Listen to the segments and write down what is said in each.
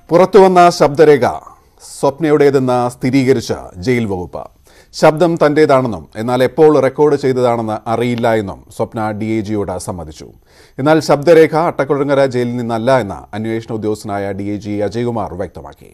പുറത്തുവന്ന ശബ്ദരേഖ സ്വപ്നയുടേതെന്ന് സ്ഥിരീകരിച്ച ജയിൽ വകുപ്പ് ശബ്ദം തന്റേതാണെന്നും എന്നാൽ എപ്പോൾ റെക്കോർഡ് ചെയ്തതാണെന്ന് അറിയില്ല എന്നും സ്വപ്ന ഡി എ ജിയോട് സമ്മതിച്ചു എന്നാൽ ശബ്ദരേഖ അട്ടക്കുഴങ്ങര ജയിലിൽ നിന്നല്ല എന്ന് അന്വേഷണ ഉദ്യോഗസ്ഥനായ ഡി എ ജി അജയ്കുമാർ വ്യക്തമാക്കി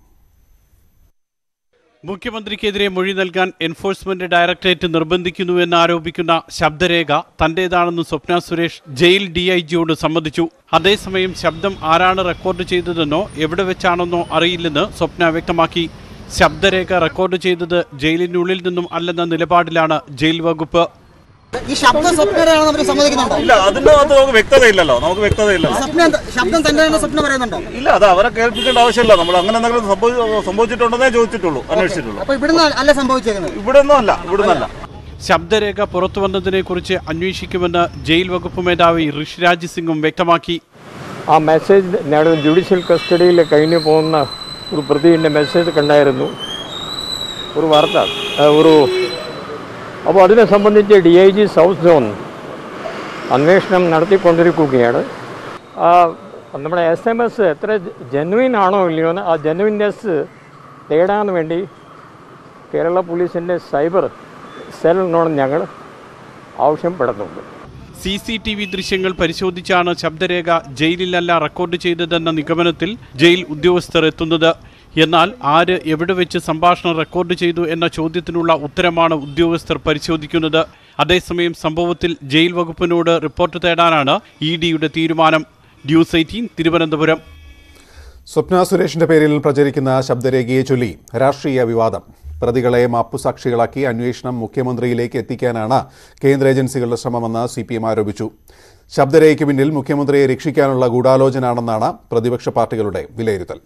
മുഖ്യമന്ത്രിക്കെതിരെ മൊഴി നൽകാൻ എൻഫോഴ്സ്മെന്റ് ഡയറക്ടറേറ്റ് നിർബന്ധിക്കുന്നുവെന്ന് ആരോപിക്കുന്ന ശബ്ദരേഖ തന്റേതാണെന്ന് Swapna Suresh jail D I ജിയോട് സമ്മതിച്ചു അതേസമയം ശബ്ദം ആരാണ് റെക്കോർഡ് ചെയ്തതെന്നോ എവിടെ വെച്ചാണെന്നോ അറിയില്ലെന്ന് സ്വപ്ന വ്യക്തമാക്കി ശബ്ദരേഖ റെക്കോർഡ് ചെയ്തത് ജയിലിനുള്ളിൽ നിന്നും അല്ലെന്ന നിലപാടിലാണ് ജയിൽ വകുപ്പ് ഈ ശബ്ദം സ്വപ്നരാണെന്ന് അവർ സമ്മതിക്കുന്നുണ്ടോ ഇല്ല അതിന്റെ അകത്ത് നമുക്ക് വ്യക്തതയില്ലല്ലോ നമുക്ക് വ്യക്തതയില്ലല്ലോ സ്വപ്ന എന്താ- ശബ്ദം തന്റെ തന്നെ സ്വപ്നം പറയുന്നുണ്ടോ ഇല്ല അത് അവരെ കേൾപ്പിക്കേണ്ട ആവശ്യമില്ല നമ്മൾ അങ്ങനെ എന്തെങ്കിലും സംഭവി- സംഭവിച്ചിട്ടുണ്ടെന്നേ ചോദിച്ചിട്ടുള്ളൂ അന്വേഷിച്ചിട്ടുള്ളൂ അപ്പൊ ഇവിടുന്ന് അല്ല സംഭവിച്ചേക്കുന്നത് ഇവിടെ ഒന്നും അല്ല ഇവിടെ നിന്നല്ല ശബ്ദരേഖ പുറത്തു വന്നതിനെക്കുറിച്ച് അന്വേഷിക്കുമെന്ന് ജയിൽ വകുപ്പ് മേധാവി ഋഷിരാജ് സിംഗും വ്യക്തമാക്കി ആ മെസ്സേജ് നേടുന്ന ജുഡീഷ്യൽ കസ്റ്റഡിയിൽ കഴിഞ്ഞു പോകുന്ന ഒരു പ്രതിയുടെ മെസ്സേജ് കണ്ടായിരുന്നു ഒരു വാർത്ത ആ, ഒരു അപ്പോൾ അതിനെ സംബന്ധിച്ച് D I G south zone അന്വേഷണം നടത്തിക്കൊണ്ടിരിക്കുകയാണ് ആ നമ്മുടെ എസ് എം എസ് എത്ര ജെനുവിൻ ആണോ ഇല്ലയോ എന്ന് ആ ജെനുവിനെസ് തേടാൻ വേണ്ടി കേരള പോലീസിൻ്റെ സൈബർ സെല്ലിനോട് ഞങ്ങൾ ആവശ്യപ്പെടുന്നുണ്ട് സി സി ടി വി ദൃശ്യങ്ങൾ പരിശോധിച്ചാണ് ശബ്ദരേഖ ജയിലിലല്ല റെക്കോർഡ് ചെയ്തതെന്ന നിഗമനത്തിൽ ജയിൽ ഉദ്യോഗസ്ഥർ എത്തുന്നത് എന്നാൽ ആര് എവിടെ വെച്ച് സംഭാഷണം റെക്കോർഡ് ചെയ്തു എന്ന ചോദ്യത്തിനുള്ള ഉത്തരമാണ് ഉദ്യോഗസ്ഥർ പരിശോധിക്കുന്നത് അതേസമയം സംഭവത്തിൽ ജയിൽ വകുപ്പിനോട് റിപ്പോർട്ട് തേടാനാണ് ഇ ഡിയുടെ തീരുമാനം ന്യൂസ് എയ്റ്റീൻ തിരുവനന്തപുരം സ്വപ്ന സുരേഷിന്റെ പേരിൽ പ്രചരിക്കുന്ന ശബ്ദരേഖയെ ചൊല്ലി രാഷ്ട്രീയ വിവാദം പ്രതികളെ മാപ്പുസാക്ഷികളാക്കി അന്വേഷണം മുഖ്യമന്ത്രിയിലേക്ക് എത്തിക്കാനാണ് കേന്ദ്ര ഏജൻസികളുടെ ശ്രമമെന്ന് സി പി എം ആരോപിച്ചു ശബ്ദരേഖയ്ക്ക് പിന്നിൽ മുഖ്യമന്ത്രിയെ രക്ഷിക്കാനുള്ള ഗൂഢാലോചനയാണെന്നാണ് പ്രതിപക്ഷ പാർട്ടികളുടെ വിലയിരുത്തൽ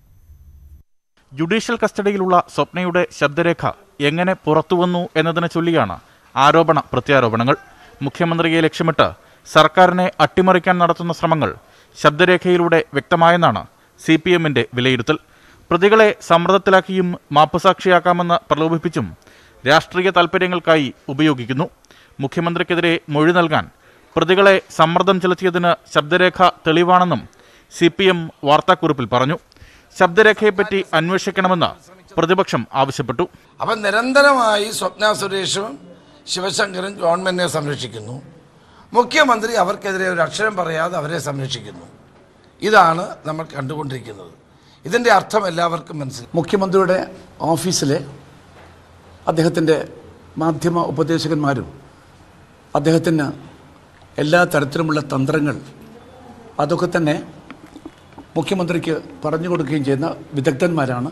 ജുഡീഷ്യൽ കസ്റ്റഡിയിലുള്ള സ്വപ്നയുടെ ശബ്ദരേഖ എങ്ങനെ പുറത്തുവന്നു എന്നതിനെ ചൊല്ലിയാണ് ആരോപണ പ്രത്യാരോപണങ്ങൾ മുഖ്യമന്ത്രിയെ ലക്ഷ്യമിട്ട് സർക്കാരിനെ അട്ടിമറിക്കാൻ നടത്തുന്ന ശ്രമങ്ങൾ ശബ്ദരേഖയിലൂടെ വ്യക്തമായെന്നാണ് സി പി എമ്മിന്റെ വിലയിരുത്തൽ പ്രതികളെ സമ്മർദ്ദത്തിലാക്കിയും മാപ്പുസാക്ഷിയാക്കാമെന്ന് പ്രലോഭിപ്പിച്ചും രാഷ്ട്രീയ താൽപ്പര്യങ്ങൾക്കായി ഉപയോഗിക്കുന്നു മുഖ്യമന്ത്രിക്കെതിരെ മൊഴി നൽകാൻ പ്രതികളെ സമ്മർദ്ദം ചെലുത്തിയതിന് ശബ്ദരേഖ തെളിവാണെന്നും സി പി എം വാർത്താക്കുറിപ്പിൽ പറഞ്ഞു ശബ്ദരേഖയെപ്പറ്റി അന്വേഷിക്കണമെന്ന് പ്രതിപക്ഷം ആവശ്യപ്പെട്ടു അപ്പം നിരന്തരമായി സ്വപ്ന സുരേഷും ശിവശങ്കരും ഗവൺമെന്റിനെ സംരക്ഷിക്കുന്നു മുഖ്യമന്ത്രി അവർക്കെതിരെ ഒരു അക്ഷരം പറയാതെ അവരെ സംരക്ഷിക്കുന്നു ഇതാണ് നമ്മൾ കണ്ടുകൊണ്ടിരിക്കുന്നത് ഇതിൻ്റെ അർത്ഥം എല്ലാവർക്കും മനസ്സിലായി മുഖ്യമന്ത്രിയുടെ ഓഫീസിലെ അദ്ദേഹത്തിൻ്റെ മാധ്യമ ഉപദേശകന്മാരും അദ്ദേഹത്തിന് എല്ലാ തരത്തിലുമുള്ള തന്ത്രങ്ങൾ അതൊക്കെ തന്നെ മുഖ്യമന്ത്രിക്ക് പറഞ്ഞു കൊടുക്കുകയും ചെയ്യുന്ന വിദഗ്ധന്മാരാണ്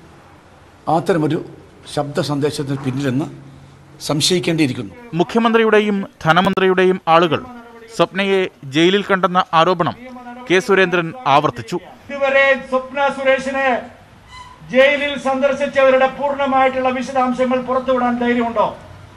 അത്തരമൊരു ശബ്ദ സന്ദേശത്തിന് പിന്നിലെന്ന് സംശയിക്കേണ്ടിയിരിക്കുന്നു മുഖ്യമന്ത്രിയുടെയും ധനമന്ത്രിയുടെയും ആളുകൾ സ്വപ്നയെ ജയിലിൽ കണ്ടെന്ന ആരോപണം കെ സുരേന്ദ്രൻ ആവർത്തിച്ചു ഇതുവരെ സ്വപ്ന സുരേഷിനെ ജയിലിൽ സന്ദർശിച്ചവരുടെ പൂർണ്ണമായിട്ടുള്ള വിശദാംശങ്ങൾ പുറത്തുവിടാൻ ധൈര്യമുണ്ടോ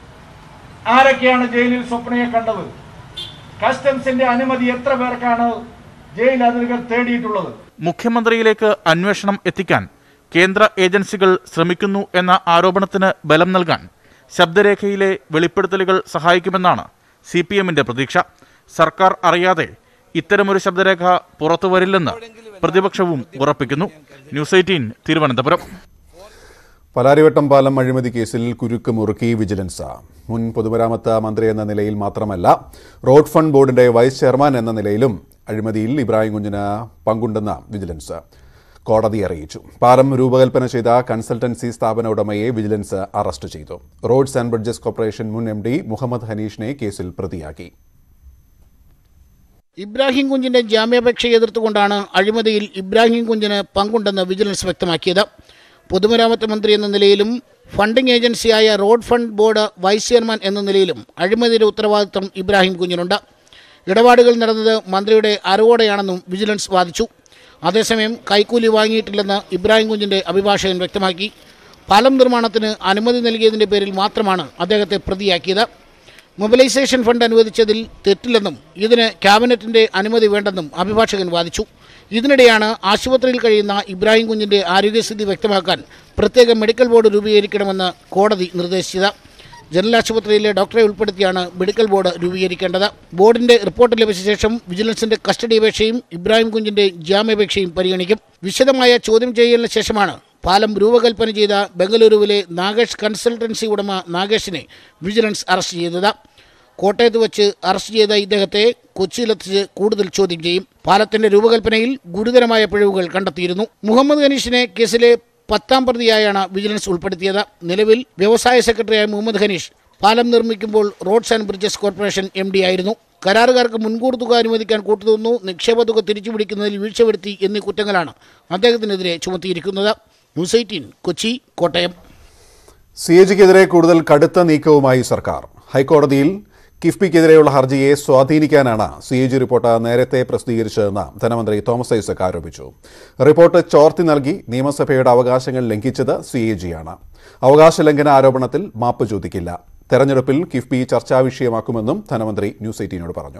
ആരൊക്കെയാണ് ജയിലിൽ സ്വപ്നയെ കണ്ടത് കസ്റ്റംസിന്റെ അനുമതി എത്ര പേർക്കാണ് ജയിൽ അധികൃതർ തേടിയിട്ടുള്ളത് മുഖ്യമന്ത്രിയിലേക്ക് അന്വേഷണം എത്തിക്കാൻ കേന്ദ്ര ഏജൻസികൾ ശ്രമിക്കുന്നു എന്ന ആരോപണത്തിന് ബലം നൽകാൻ ശബ്ദരേഖയിലെ വെളിപ്പെടുത്തലുകൾ സഹായിക്കുമെന്നാണ് സി പി എമ്മിന്റെ പ്രതീക്ഷ സർക്കാർ അറിയാതെ ഇത്തരമൊരു ശബ്ദരേഖ പുറത്തുവരില്ലെന്ന് പ്രതിപക്ഷവും ഉറപ്പിക്കുന്നു ന്യൂസ് എയ്റ്റീൻ തിരുവനന്തപുരം പലാരിവട്ടം പാലം അഴിമതി കേസിൽ കുരുക്ക് മുറുക്കി വിജിലൻസ് മുൻ പൊതുമരാമത്ത് മന്ത്രി എന്ന നിലയിൽ മാത്രമല്ല റോഡ് ഫണ്ട് ബോർഡിന്റെ വൈസ് ചെയർമാൻ എന്ന നിലയിലും അഴിമതിയിൽ ഇബ്രാഹിം കുഞ്ഞിന് പങ്കുണ്ടെന്ന് വിജിലൻസ് കോടതി അറിയിച്ചു പാലം രൂപകൽപ്പന ചെയ്ത കൺസൾട്ടൻസി സ്ഥാപന ഉടമയെ വിജിലൻസ് അറസ്റ്റ് ചെയ്തു റോഡ്സ് ആൻഡ് ബ്രിഡ്ജസ് കോർപ്പറേഷൻ മുൻ എം ഡി മുഹമ്മദ് ഹനീഷിനെ കേസിൽ പ്രതിയാക്കി ഇബ്രാഹിം കുഞ്ഞിന്റെ ജാമ്യാപേക്ഷ എതിർത്തുകൊണ്ടാണ് അഴിമതിയിൽ ഇബ്രാഹിം കുഞ്ഞിന് പങ്കുണ്ടെന്ന് വിജിലൻസ് വ്യക്തമാക്കിയത് പൊതുമരാമത്ത് മന്ത്രി എന്ന നിലയിലും ഫണ്ടിംഗ് ഏജൻസിയായ road fund board vice chairman എന്ന നിലയിലും അഴിമതിയുടെ ഉത്തരവാദിത്വം ഇബ്രാഹിം കുഞ്ഞിനുണ്ട് ഇടപാടുകൾ നടന്നത് മന്ത്രിയുടെ അറിവോടെയാണെന്നും വിജിലൻസ് വാദിച്ചു അതേസമയം കൈക്കൂലി വാങ്ങിയിട്ടില്ലെന്ന് ഇബ്രാഹിം കുഞ്ഞിന്റെ അഭിഭാഷകൻ വ്യക്തമാക്കി പാലം നിർമ്മാണത്തിന് അനുമതി നൽകിയതിന്റെ പേരിൽ മാത്രമാണ് അദ്ദേഹത്തെ പ്രതിയാക്കിയത് മൊബിലൈസേഷൻ ഫണ്ട് അനുവദിച്ചതിൽ തെറ്റില്ലെന്നും ഇതിന് ക്യാബിനറ്റിന്റെ അനുമതി വേണ്ടെന്നും അഭിഭാഷകൻ വാദിച്ചു ഇതിനിടെയാണ് ആശുപത്രിയിൽ കഴിയുന്ന ഇബ്രാഹിം കുഞ്ഞിന്റെ ആരോഗ്യസ്ഥിതി വ്യക്തമാക്കാൻ പ്രത്യേക മെഡിക്കൽ ബോർഡ് രൂപീകരിക്കണമെന്ന് കോടതി നിർദ്ദേശിച്ചത് ജനറൽ ആശുപത്രിയിലെ ഡോക്ടറെ ഉൾപ്പെടുത്തിയാണ് മെഡിക്കൽ ബോർഡ് രൂപീകരിക്കേണ്ടത് ബോർഡിന്റെ റിപ്പോർട്ട് ലഭിച്ച ശേഷം വിജിലൻസിന്റെ കസ്റ്റഡി അപേക്ഷയും ഇബ്രാഹിം കുഞ്ഞിന്റെ ജാമ്യാപേക്ഷയും പരിഗണിക്കും വിശദമായ ചോദ്യം ചെയ്യലിന് ശേഷമാണ് പാലം രൂപകൽപ്പന ചെയ്ത ബംഗളൂരുവിലെ നാഗേഷ് കൺസൾട്ടൻസി ഉടമ നാഗേഷിനെ വിജിലൻസ് അറസ്റ്റ് ചെയ്തത് കോട്ടയത്ത് വെച്ച് അറസ്റ്റ് ചെയ്ത ഇദ്ദേഹത്തെ കൊച്ചിയിലെത്തിച്ച് കൂടുതൽ ചോദ്യം ചെയ്യും പാലത്തിന്റെ രൂപകൽപ്പനയിൽ ഗുരുതരമായ പിഴവുകൾ കണ്ടെത്തിയിരുന്നു മുഹമ്മദ് ഖനീഷിനെ കേസിലെ പത്താം പ്രതിയായാണ് വിജിലൻസ് ഉൾപ്പെടുത്തിയത് നിലവിൽ വ്യവസായ സെക്രട്ടറിയായ മുഹമ്മദ് ഖനീഷ് പാലം നിർമ്മിക്കുമ്പോൾ roads and bridges corporation M D ആയിരുന്നു കരാറുകാർക്ക് മുൻകൂർ തുക അനുവദിക്കാൻ കൂട്ടുനിന്നു നിക്ഷേപ തുക തിരിച്ചുപിടിക്കുന്നതിൽ വീഴ്ച വരുത്തി എന്നീ കുറ്റങ്ങളാണ് അദ്ദേഹത്തിനെതിരെ ചുമത്തിയിരിക്കുന്നത് news eighteen Kochi Kottayam C A ജിക്കെതിരെ കൂടുതൽ കടുത്ത നീക്കവുമായി സർക്കാർ ഹൈക്കോടതിയിൽ കിഫ്ബിക്കെതിരെയുള്ള ഹർജിയെ സ്വാധീനിക്കാനാണ് സി എ ജി റിപ്പോർട്ട് നേരത്തെ പ്രസിദ്ധീകരിച്ചതെന്ന് ധനമന്ത്രി തോമസ് ഐസക് ആരോപിച്ചു റിപ്പോർട്ട് ചോർത്തി നൽകി നിയമസഭയുടെ അവകാശങ്ങൾ ലംഘിച്ചത് സി എ ജിയാണ് അവകാശ ലംഘന ആരോപണത്തിൽ മാപ്പ് ചോദിക്കില്ല തെരഞ്ഞെടുപ്പിൽ കിഫ്ബി ചർച്ചാ വിഷയമാക്കുമെന്നും ധനമന്ത്രി ന്യൂസ് എയ്റ്റീനോട് പറഞ്ഞു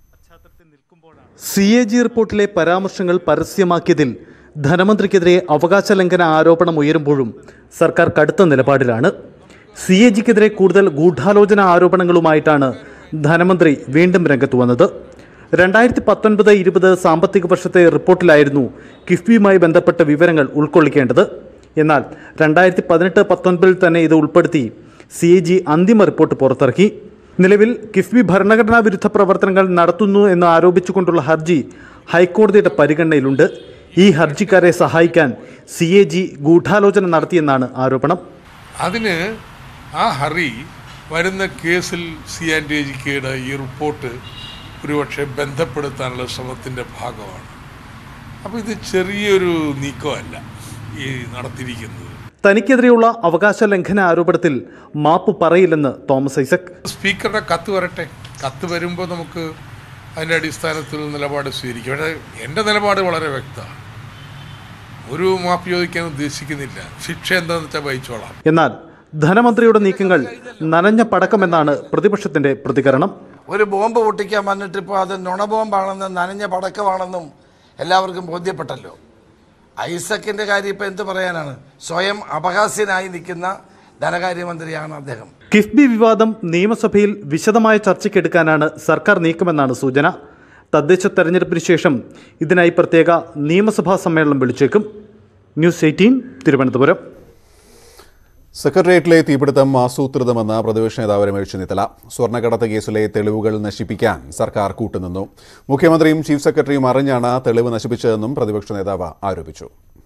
സി എ ജി റിപ്പോർട്ടിലെ പരാമർശങ്ങൾ പരസ്യമാക്കിയതിൽ ധനമന്ത്രിക്കെതിരെ അവകാശ ലംഘന ആരോപണം ഉയരുമ്പോഴും സർക്കാർ കടുത്ത നിലപാടിലാണ് സി എ ജിക്കെതിരെ കൂടുതൽ ഗൂഢാലോചന ആരോപണങ്ങളുമായിട്ടാണ് ധനമന്ത്രി വീണ്ടും രംഗത്ത് വന്നത് രണ്ടായിരത്തി പത്തൊൻപത് ഇരുപത് സാമ്പത്തിക വർഷത്തെ റിപ്പോർട്ടിലായിരുന്നു കിഫ്ബിയുമായി ബന്ധപ്പെട്ട വിവരങ്ങൾ ഉൾക്കൊള്ളിക്കേണ്ടത് എന്നാൽ രണ്ടായിരത്തി പതിനെട്ട് പത്തൊൻപതിൽ തന്നെ ഇത് ഉൾപ്പെടുത്തി സി എ ജി അന്തിമ റിപ്പോർട്ട് പുറത്തിറക്കി നിലവിൽ കിഫ്ബി ഭരണഘടനാ വിരുദ്ധ പ്രവർത്തനങ്ങൾ നടത്തുന്നു എന്ന് ആരോപിച്ചുകൊണ്ടുള്ള ഹർജി ഹൈക്കോടതിയുടെ പരിഗണനയിലുണ്ട് ഈ ഹർജിക്കാരെ സഹായിക്കാൻ സി എ ജി ഗൂഢാലോചന നടത്തിയെന്നാണ് ആരോപണം അതിന് ആ ഹറി വരുന്ന കേസിൽ സി ആൻഡ് ജിക്കയുടെ ഈ റിപ്പോർട്ട് ഒരുപക്ഷെ ബന്ധപ്പെടുത്താനുള്ള ശ്രമത്തിൻ്റെ ഭാഗമാണ് അപ്പോൾ ഇത് ചെറിയൊരു നീക്കമല്ല ഈ നടത്തിയിരിക്കുന്നത് തനിക്കെതിരെയുള്ള അവകാശ ലംഘന ആരോപണത്തിൽ മാപ്പ് പറയില്ലെന്ന് തോമസ് ഐസക് സ്പീക്കറുടെ കത്ത് വരട്ടെ കത്ത് വരുമ്പോൾ നമുക്ക് അതിൻ്റെ അടിസ്ഥാനത്തിൽ നിലപാട് സ്വീകരിക്കും പക്ഷേ എൻ്റെ നിലപാട് വളരെ വ്യക്തമാണ് ഒരു മാപ്പ് ചോദിക്കാൻ ഉദ്ദേശിക്കുന്നില്ല ശിക്ഷ എന്താണെന്ന് വെച്ചാൽ വഹിച്ചോളാം എന്നാൽ ധനമന്ത്രിയുടെ നീക്കങ്ങൾ നനഞ്ഞ പടക്കമെന്നാണ് പ്രതിപക്ഷത്തിന്റെ പ്രതികരണം ഒരു ബോംബ് പൊട്ടിക്കാൻ വന്നിട്ട് ഇപ്പോൾ അത് നുണ ബോംബാണെന്നും നനഞ്ഞ പടക്കമാണെന്നും എല്ലാവർക്കും ബോധ്യപ്പെട്ടല്ലോ ഐസക്കിൻ്റെ കാര്യം ഇപ്പോൾ എന്ത് പറയാനാണ് സ്വയം അപഹാസ്യനായി നിൽക്കുന്ന ധനകാര്യമന്ത്രിയാണ് അദ്ദേഹം കിഫ്ബി വിവാദം നിയമസഭയിൽ വിശദമായ ചർച്ചയ്ക്കെടുക്കാനാണ് സർക്കാർ നീക്കമെന്നാണ് സൂചന തദ്ദേശ തെരഞ്ഞെടുപ്പിന് ശേഷം ഇതിനായി പ്രത്യേക നിയമസഭാ സമ്മേളനം വിളിച്ചേക്കും ന്യൂസ് എയ്റ്റീൻ തിരുവനന്തപുരം സെക്രട്ടേറിയറ്റിലെ തീപിടുത്തം ആസൂത്രിതമെന്ന് പ്രതിപക്ഷ നേതാവ് രമേശ് ചെന്നിത്തല സ്വർണ്ണക്കടത്ത് കേസിലെ തെളിവുകൾ നശിപ്പിക്കാൻ സർക്കാർ കൂട്ടുനിന്നു മുഖ്യമന്ത്രിയും ചീഫ് സെക്രട്ടറിയും അറിഞ്ഞാണ് തെളിവ് നശിപ്പിച്ചതെന്നും പ്രതിപക്ഷ നേതാവ് ആരോപിച്ചു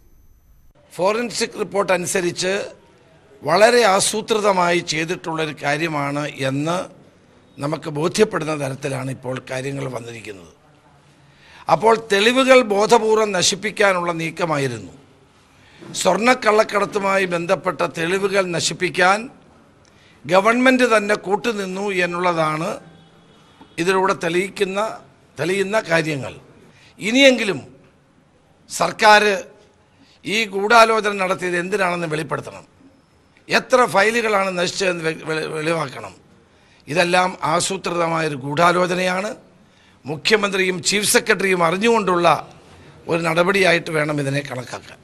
ഫോറൻസിക് റിപ്പോർട്ട് അനുസരിച്ച് വളരെ ആസൂത്രിതമായി ചെയ്തിട്ടുള്ളൊരു കാര്യമാണ് എന്ന് നമുക്ക് ബോധ്യപ്പെടുന്ന തരത്തിലാണ് ഇപ്പോൾ കാര്യങ്ങൾ വന്നിരിക്കുന്നത് അപ്പോൾ തെളിവുകൾ ബോധപൂർവം നശിപ്പിക്കാനുള്ള നീക്കമായിരുന്നു സ്വർണ്ണക്കള്ളക്കടത്തുമായി ബന്ധപ്പെട്ട തെളിവുകൾ നശിപ്പിക്കാൻ ഗവൺമെൻറ് തന്നെ കൂട്ടുനിന്നു എന്നുള്ളതാണ് ഇതിലൂടെ തെളിയിക്കുന്ന തെളിയുന്ന കാര്യങ്ങൾ ഇനിയെങ്കിലും സർക്കാർ ഈ ഗൂഢാലോചന നടത്തിയത് എന്തിനാണെന്ന് വെളിപ്പെടുത്തണം എത്ര ഫയലുകളാണ് നശിച്ചതെന്ന് വെ- വെളി- വെളിവാക്കണം ഇതെല്ലാം ആസൂത്രിതമായൊരു ഗൂഢാലോചനയാണ് മുഖ്യമന്ത്രിയും ചീഫ് സെക്രട്ടറിയും അറിഞ്ഞുകൊണ്ടുള്ള ഒരു നടപടിയായിട്ട് വേണം ഇതിനെ കണക്കാക്കാൻ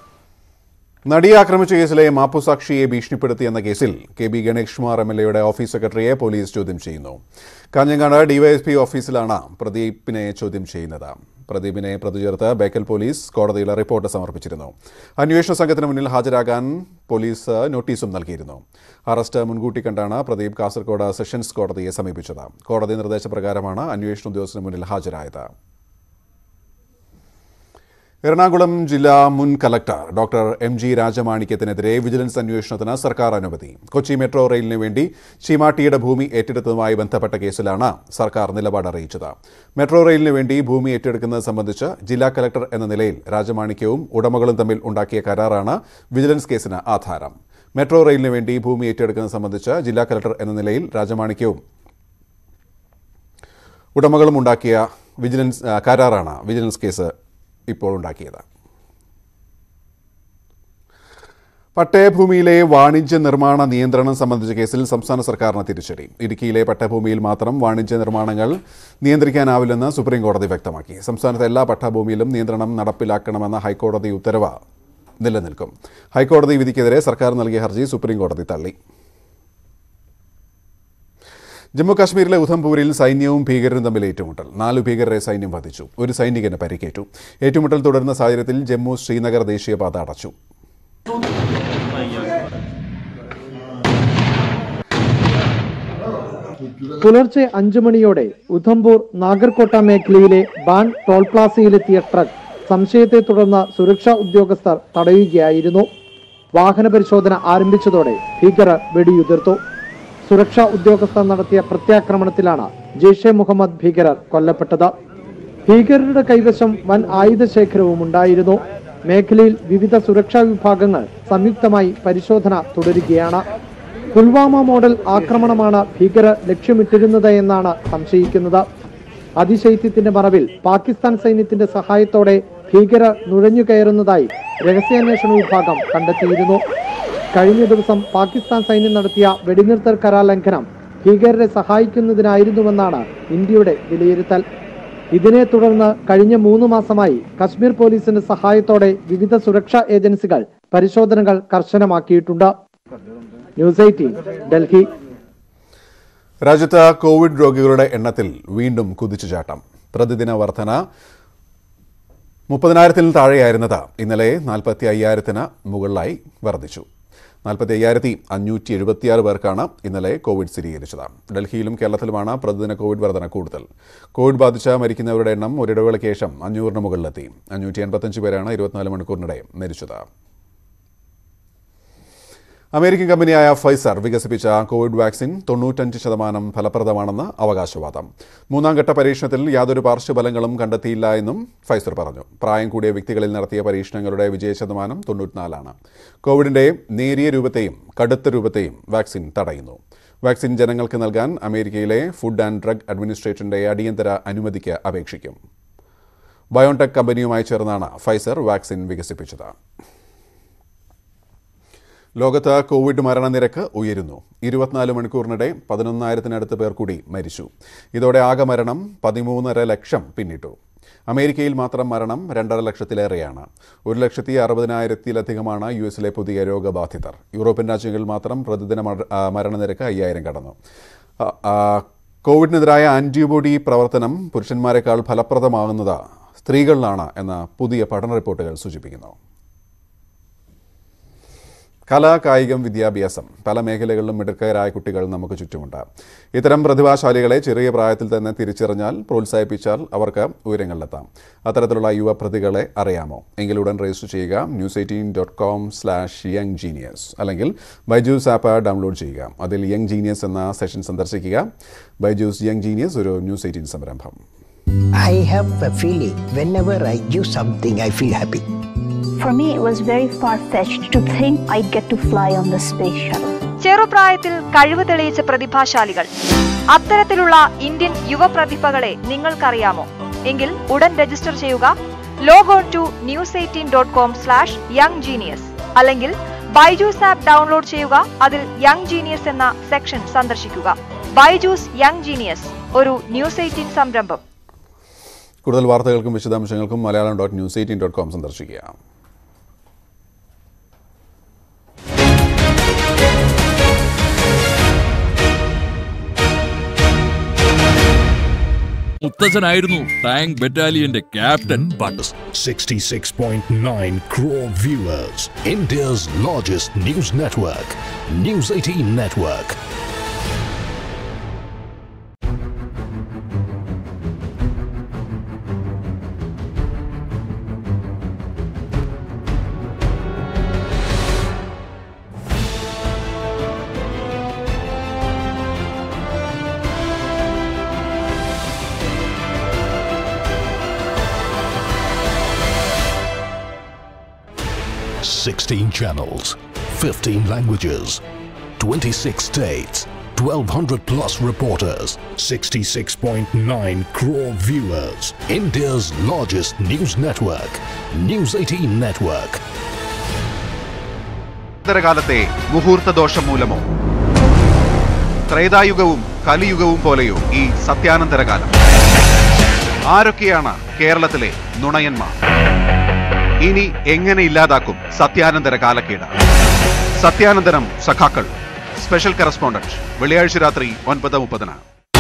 നടിയെ ആക്രമിച്ച കേസിലെ മാപ്പുസാക്ഷിയെ ഭീഷണിപ്പെടുത്തിയെന്ന കേസിൽ K B Ganesh Kumar M L എയുടെ ഓഫീസ് സെക്രട്ടറിയെ പോലീസ് ചോദ്യം ചെയ്യുന്നു കാഞ്ഞങ്ങാട് ഡിവൈഎസ്പി ഓഫീസിലാണ് പ്രദീപിനെ ചോദ്യം ചെയ്യുന്നത് പ്രദീപിനെ പ്രതി ചേർത്ത് ബേക്കൽ പോലീസ് കോടതിയിൽ റിപ്പോർട്ട് സമർപ്പിച്ചിരുന്നു അന്വേഷണ സംഘത്തിന് മുന്നിൽ ഹാജരാകാൻ പോലീസ് നോട്ടീസും നൽകിയിരുന്നു അറസ്റ്റ് മുൻകൂട്ടി കണ്ടാണ് പ്രദീപ് കാസർഗോഡ് സെഷൻസ് കോടതിയെ സമീപിച്ചത് കോടതി നിർദ്ദേശപ്രകാരമാണ് അന്വേഷണ ഉദ്യോഗസ്ഥന് മുന്നിൽ ഹാജരായത് എറണാകുളം ജില്ലാ മുൻ കലക്ടർ ഡോക്ടർ എം ജി രാജമാണിക്യത്തിനെതിരെ വിജിലൻസ് അന്വേഷണത്തിന് സർക്കാർ അനുമതി കൊച്ചി മെട്രോ റെയിലിന് വേണ്ടി ചീമാട്ടിയുടെ ഭൂമി ഏറ്റെടുത്തതുമായി ബന്ധപ്പെട്ട കേസിലാണ് സർക്കാർ നിലപാട് അറിയിച്ചത് മെട്രോ റെയിലിന് വേണ്ടി ഭൂമി ഏറ്റെടുക്കുന്നത് സംബന്ധിച്ച് ജില്ലാ കലക്ടർ എന്ന നിലയിൽ രാജമാണിക്യവും ഉടമകളും തമ്മിൽ ഉണ്ടാക്കിയ കരാറാണ് വിജിലൻസ് കേസിന് ആധാരം മെട്രോ റെയിലിന് വേണ്ടി ഭൂമി ഏറ്റെടുക്കുന്നത് സംബന്ധിച്ച് ജില്ലാ കലക്ടർ എന്ന നിലയിൽ രാജമാണിക്യവും ഉടമകളും ഉണ്ടാക്കിയ വിജിലൻസ് ആ, കരാറാണ് വിജിലൻസ് കേസ് ഇപ്പോൾ ഉണ്ടാക്കിയത് പട്ടയഭൂമിയിലെ വാണിജ്യ നിർമ്മാണ നിയന്ത്രണം സംബന്ധിച്ച കേസിൽ സംസ്ഥാന സർക്കാരിന് തിരിച്ചടി ഇടുക്കിയിലെ പട്ടഭൂമിയിൽ മാത്രം വാണിജ്യ നിർമ്മാണങ്ങൾ നിയന്ത്രിക്കാനാവില്ലെന്ന് സുപ്രീം കോടതി വ്യക്തമാക്കി സംസ്ഥാനത്തെ എല്ലാ പട്ടഭൂമിയിലും നിയന്ത്രണം നടപ്പിലാക്കണമെന്ന ഹൈക്കോടതി ഉത്തരവ് നിലനിൽക്കും ഹൈക്കോടതി വിധിക്കെതിരെ സർക്കാർ നൽകിയ ഹർജി സുപ്രീം കോടതി തള്ളി ജമ്മു കാശ്മീരിലെ ഉധംപൂരിൽ സൈന്യവും ഭീകരരും തമ്മിൽ ഏറ്റുമുട്ടൽ നാലു ഭീകരരെ സൈന്യം വധിച്ചു ഒരു സൈനികന് പരിക്കേറ്റു ഏറ്റുമുട്ടൽ തുടരുന്ന സാഹചര്യത്തിൽ ജമ്മു ശ്രീനഗർ ദേശീയപാത അടച്ചു പുലർച്ചെ അഞ്ചു മണിയോടെ ഉധംപൂർ നാഗർകോട്ട മേഖലയിലെ ബാൻ ടോൾ പ്ലാസയിലെത്തിയ ട്രക്ക് സംശയത്തെ തുടർന്ന് സുരക്ഷാ ഉദ്യോഗസ്ഥർ തടയുകയായിരുന്നു വാഹന പരിശോധന ആരംഭിച്ചതോടെ ഭീകരർ വെടിയുതിർത്തു സുരക്ഷാ ഉദ്യോഗസ്ഥർ നടത്തിയ പ്രത്യാക്രമണത്തിലാണ് ജെയ്ഷെ മുഹമ്മദ് ഭീകരർ കൊല്ലപ്പെട്ടത് ഭീകരരുടെ കൈവശം വൻ ആയുധശേഖരവും ഉണ്ടായിരുന്നു മേഖലയിൽ വിവിധ സുരക്ഷാ വിഭാഗങ്ങൾ സംയുക്തമായി പരിശോധന തുടരുകയാണ് പുൽവാമ മോഡൽ ആക്രമണമാണ് ഭീകരർ ലക്ഷ്യമിട്ടിരുന്നത് എന്നാണ് സംശയിക്കുന്നത് അതിശൈത്യത്തിന്റെ മറവിൽ പാകിസ്ഥാൻ സൈന്യത്തിന്റെ സഹായത്തോടെ ഭീകരർ നുഴഞ്ഞു കയറുന്നതായി രഹസ്യാന്വേഷണ വിഭാഗം കണ്ടെത്തിയിരുന്നു കഴിഞ്ഞ ദിവസം പാകിസ്ഥാൻ സൈന്യം നടത്തിയ വെടിനിർത്തൽ കരാർ ലംഘനം ഭീകരരെ സഹായിക്കുന്നതിനായിരുന്നുവെന്നാണ് ഇന്ത്യയുടെ വിലയിരുത്തൽ ഇതിനെ തുടർന്ന് കഴിഞ്ഞ മൂന്ന് മാസമായി കശ്മീർ പോലീസിന്റെ സഹായത്തോടെ വിവിധ സുരക്ഷാ ഏജൻസികൾ പരിശോധനകൾ കർശനമാക്കിയിട്ടുണ്ട് ന്യൂസ് എയ്റ്റീൻ ഡൽഹി രാജ്യത്ത് കോവിഡ് രോഗികളുടെ എണ്ണത്തിൽ വീണ്ടും കുതിച്ചുചാട്ടം പ്രതിദിന വർധന മുപ്പതിനായിരത്തിൽ താഴെയായിരുന്നത് ഇന്നലെ നാൽപ്പത്തി അയ്യായിരത്തിന് മുകളിലായി വർദ്ധിച്ചു നാൽപ്പത്തി അയ്യായിരത്തി അഞ്ഞൂറ്റി എഴുപത്തിയാറ് പേർക്കാണ് ഇന്നലെ കോവിഡ് സ്ഥിരീകരിച്ചത് ഡൽഹിയിലും കേരളത്തിലുമാണ് പ്രതിദിന കോവിഡ് വർധന കൂടുതൽ കോവിഡ് ബാധിച്ച് മരിക്കുന്നവരുടെ എണ്ണം ഒരിടവേളയ്ക്ക് ശേഷം അഞ്ഞൂറിന് മുകളിലെത്തി അഞ്ഞൂറ്റി എൺപത്തഞ്ച് പേരാണ് ഇരുപത്തിനാല് മണിക്കൂറിനിടെ മരിച്ചത് അമേരിക്കൻ കമ്പനിയായ ഫൈസർ വികസിപ്പിച്ച കോവിഡ് വാക്സിൻ തൊണ്ണൂറ്റഞ്ച് ശതമാനം ഫലപ്രദമാണെന്ന് അവകാശവാദം മൂന്നാം ഘട്ട പരീക്ഷണത്തിൽ യാതൊരു പാർശ്വഫലങ്ങളും കണ്ടെത്തിയില്ല എന്നും ഫൈസർ പറഞ്ഞു പ്രായം കൂടിയ വ്യക്തികളിൽ നടത്തിയ പരീക്ഷണങ്ങളുടെ വിജയ ശതമാനം തൊണ്ണൂറ്റിനാലാണ് കോവിഡിന്റെ നേരിയ രൂപത്തെയും കടുത്ത രൂപത്തെയും വാക്സിൻ തടയുന്നു വാക്സിൻ ജനങ്ങൾക്ക് നൽകാൻ അമേരിക്കയിലെ ഫുഡ് ആൻഡ് ഡ്രഗ് അഡ്മിനിസ്ട്രേഷന്റെ അടിയന്തര അനുമതിക്ക് അപേക്ഷിക്കും ബയോടെക് കമ്പനിയുമായി ചേർന്നാണ് ഫൈസർ വാക്സിൻ വികസിപ്പിച്ചത് ലോകത്ത് കോവിഡ് മരണനിരക്ക് ഉയരുന്നു ഇരുപത്തിനാല് മണിക്കൂറിനിടെ പതിനൊന്നായിരത്തിനടുത്ത് പേർ കൂടി മരിച്ചു ഇതോടെ ആകെ മരണം പതിമൂന്നര ലക്ഷം പിന്നിട്ടു അമേരിക്കയിൽ മാത്രം മരണം രണ്ടര ലക്ഷത്തിലേറെയാണ് ഒരു ലക്ഷത്തി അറുപതിനായിരത്തിലധികമാണ് യു എസിലെ പുതിയ രോഗബാധിതർ യൂറോപ്യൻ രാജ്യങ്ങളിൽ മാത്രം പ്രതിദിന മര- ആ, മരണനിരക്ക് അയ്യായിരം കടന്നു ആ, ആ, കോവിഡിനെതിരായ ആന്റിബോഡി പ്രവർത്തനം പുരുഷന്മാരെക്കാൾ ഫലപ്രദമാകുന്നത് സ്ത്രീകളിലാണ് എന്ന പുതിയ പഠന റിപ്പോർട്ടുകൾ സൂചിപ്പിക്കുന്നു കലാ കായികം വിദ്യാഭ്യാസം പല മേഖലകളിലും മിടുക്കരായ കുട്ടികൾ നമുക്ക് ചുറ്റുമുണ്ട് ഇത്തരം പ്രതിഭാശാലികളെ ചെറിയ പ്രായത്തിൽ തന്നെ തിരിച്ചറിഞ്ഞാൽ പ്രോത്സാഹിപ്പിച്ചാൽ അവർക്ക് ഉയരങ്ങളിലെത്താം അത്തരത്തിലുള്ള യുവ പ്രതികളെ അറിയാമോ എങ്കിൽ ഉടൻ രജിസ്റ്റർ ചെയ്യുക news eighteen dot com slash young genius അല്ലെങ്കിൽ ബൈജൂസ് ആപ്പ് ഡൗൺലോഡ് ചെയ്യുക അതിൽ യങ് ജീനിയസ് എന്ന സെഷൻ സന്ദർശിക്കുക ബൈജൂസ് യങ് ജീനിയസ് ഒരു ന്യൂസ് എയ്റ്റീൻ സംരംഭം I have a feeling whenever I give something, I feel happy. For me, it was very far fetched to think I'd get to fly on the space shuttle. ചെറുപ്രായത്തിൽ കഴിവ് തെളിയിച്ച പ്രതിഭാശാലികൾ അത്തരത്തിലുള്ള Indian യുവ പ്രതിഭകളെ നിങ്ങൾക്കറിയാമോ എങ്കിൽ ഉടൻ രജിസ്റ്റർ ചെയ്യുക log on to news eighteen dot com slash young genius അല്ലെങ്കിൽ ബൈജൂസ് ആപ്പ് ഡൗൺലോഡ് ചെയ്യുക അതിൽ യങ് ജീനിയസ് എന്ന സെക്ഷൻ സന്ദർശിക്കുക ബൈജൂസ് യങ് ജീനിയസ് ഒരു ന്യൂസ് എയ്റ്റീൻ സംരംഭം കൂടുതൽ വാർത്തകൾക്കും വിശദാംശങ്ങൾക്കും Malayalam dot news eighteen dot com സന്ദർശിക്കുക മുത്തച്ഛനായിരുന്നു ടാങ്ക് ബറ്റാലിയന്റെ captain but 66.9 crore viewers. India's largest news network, News 18 Network. Sixteen channels, 15 languages, 26 states, 1200 plus reporters, 66.9 crore viewers. India's largest news network, News 18 Network. കാലത്തെ മുഹൂർത്ത ദോഷം മൂലമോ ത്രേതായുഗവും കലിയുഗവും പോലെയോ ഈ സത്യാനന്തര കാലം ആരൊക്കെയാണ് കേരളത്തിലെ നുണയന്മാർ ഇനി എങ്ങനെ ഇല്ലാതാക്കും സത്യാനന്തര കാലക്കേട് സത്യാനന്തരം സഖാക്കൾ സ്പെഷ്യൽ കറസ്പോണ്ടന്റ് വെള്ളിയാഴ്ച രാത്രി ഒൻപത് മുപ്പതിന്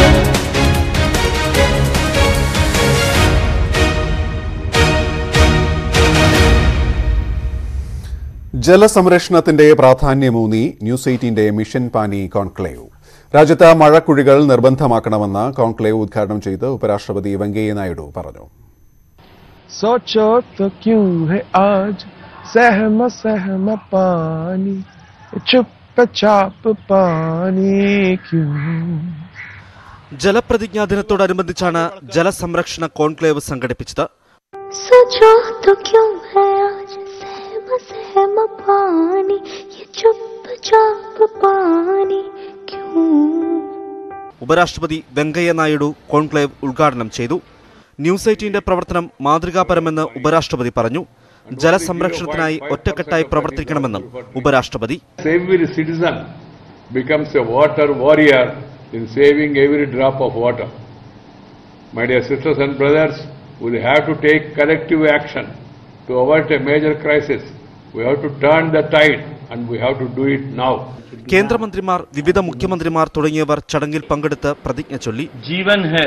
ജലസംരക്ഷണത്തിന്റെ പ്രാധാന്യമൂന്നി ന്യൂസ് എയ്റ്റീന്റെ മിഷൻ പാനി കോൺക്ലേവ് രാജ്യത്ത് മഴക്കുഴികൾ നിർബന്ധമാക്കണമെന്ന് കോൺക്ലേവ് ഉദ്ഘാടനം ചെയ്ത് ഉപരാഷ്ട്രപതി വെങ്കയ്യ നായിഡു പറഞ്ഞു सोचो तो क्यों है आज सहम सहम पानी चुपचाप पानी क्यों ജലപ്രതിജ്ഞാ ദിനത്തോടനുബന്ധിച്ചാണ് ജലസംരക്ഷണ കോൺക്ലേവ് സംഘടിപ്പിച്ചത് सोचो तो क्यों है आज सहम सहम पानी ये चुपचाप पानी क्यों ഉപരാഷ്ട്രപതി വെങ്കയ്യ നായിഡു കോൺക്ലേവ് ഉദ്ഘാടനം ചെയ്തു ന്യൂസ് എയ്റ്റീന്റെ പ്രവർത്തനം മാതൃകാപരമെന്ന് ഉപരാഷ്ട്രപതി പറഞ്ഞു ജലസംരക്ഷണത്തിനായി ഒറ്റക്കെട്ടായി പ്രവർത്തിക്കണമെന്നും ഉപരാഷ്ട്രപതി Every citizen becomes a water warrior in saving every drop of water. My dear sisters and brothers, we have to take collective action to avert a major crisis. We have to turn the tide and we have to do it now. കേന്ദ്രമന്ത്രിമാർ വിവിധ മുഖ്യമന്ത്രിമാർ തുടങ്ങിയവർ ചടങ്ങിൽ പങ്കെടുത്ത് പ്രതിജ്ഞ ചൊല്ലി जीवन है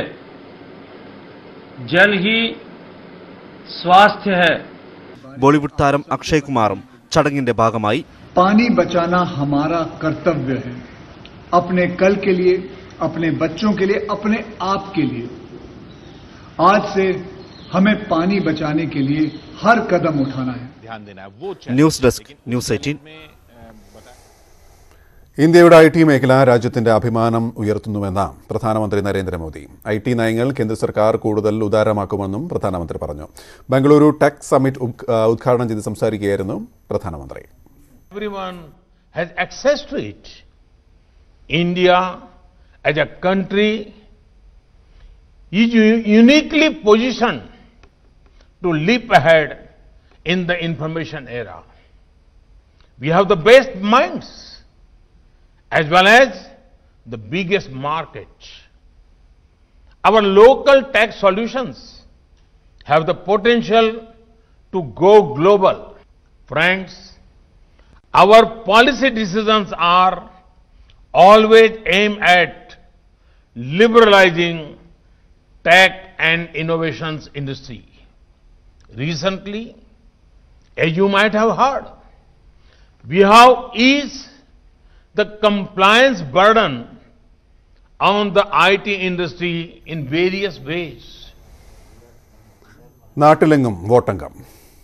जल ही स्वास्थ्य है ബോളിവുഡ് താരം അക്ഷയ് കുമാറും ചടങ്ങിന്റെ ഭാഗമായി पानी बचाना हमारा कर्तव्य है अपने कल के लिए अपने बच्चों के लिए अपने आप के लिए आज से हमें पानी बचाने के लिए हर कदम उठाना है ന്യൂസ് ഡെസ്ക് ന്യൂസ് എയ്റ്റീൻ ഇന്ത്യയുടെ ഐ ടി മേഖല രാജ്യത്തിന്റെ അഭിമാനം ഉയർത്തുന്നുവെന്ന് പ്രധാനമന്ത്രി നരേന്ദ്രമോദി ഐ ടി നയങ്ങൾ കേന്ദ്ര സർക്കാർ കൂടുതൽ ഉദാരമാക്കുമെന്നും പ്രധാനമന്ത്രി പറഞ്ഞു ബംഗളൂരു ടെക് സമ്മിറ്റ് ഉദ്- ആ, ഉദ്ഘാടനം ചെയ്ത് സംസാരിക്കുകയായിരുന്നു പ്രധാനമന്ത്രി Everyone has access to it. India, as a country, is u- uniquely positioned to leap ahead in the information era. We have the best minds as well as the biggest market. Our local tech solutions have the potential to go global. Friends, our policy decisions are always aimed at liberalizing tech and innovations industry. Recently, as you might have heard, we have eased the compliance burden on the IT industry in various ways. നാട്ടിലെങ്ങും വോട്ടംഗം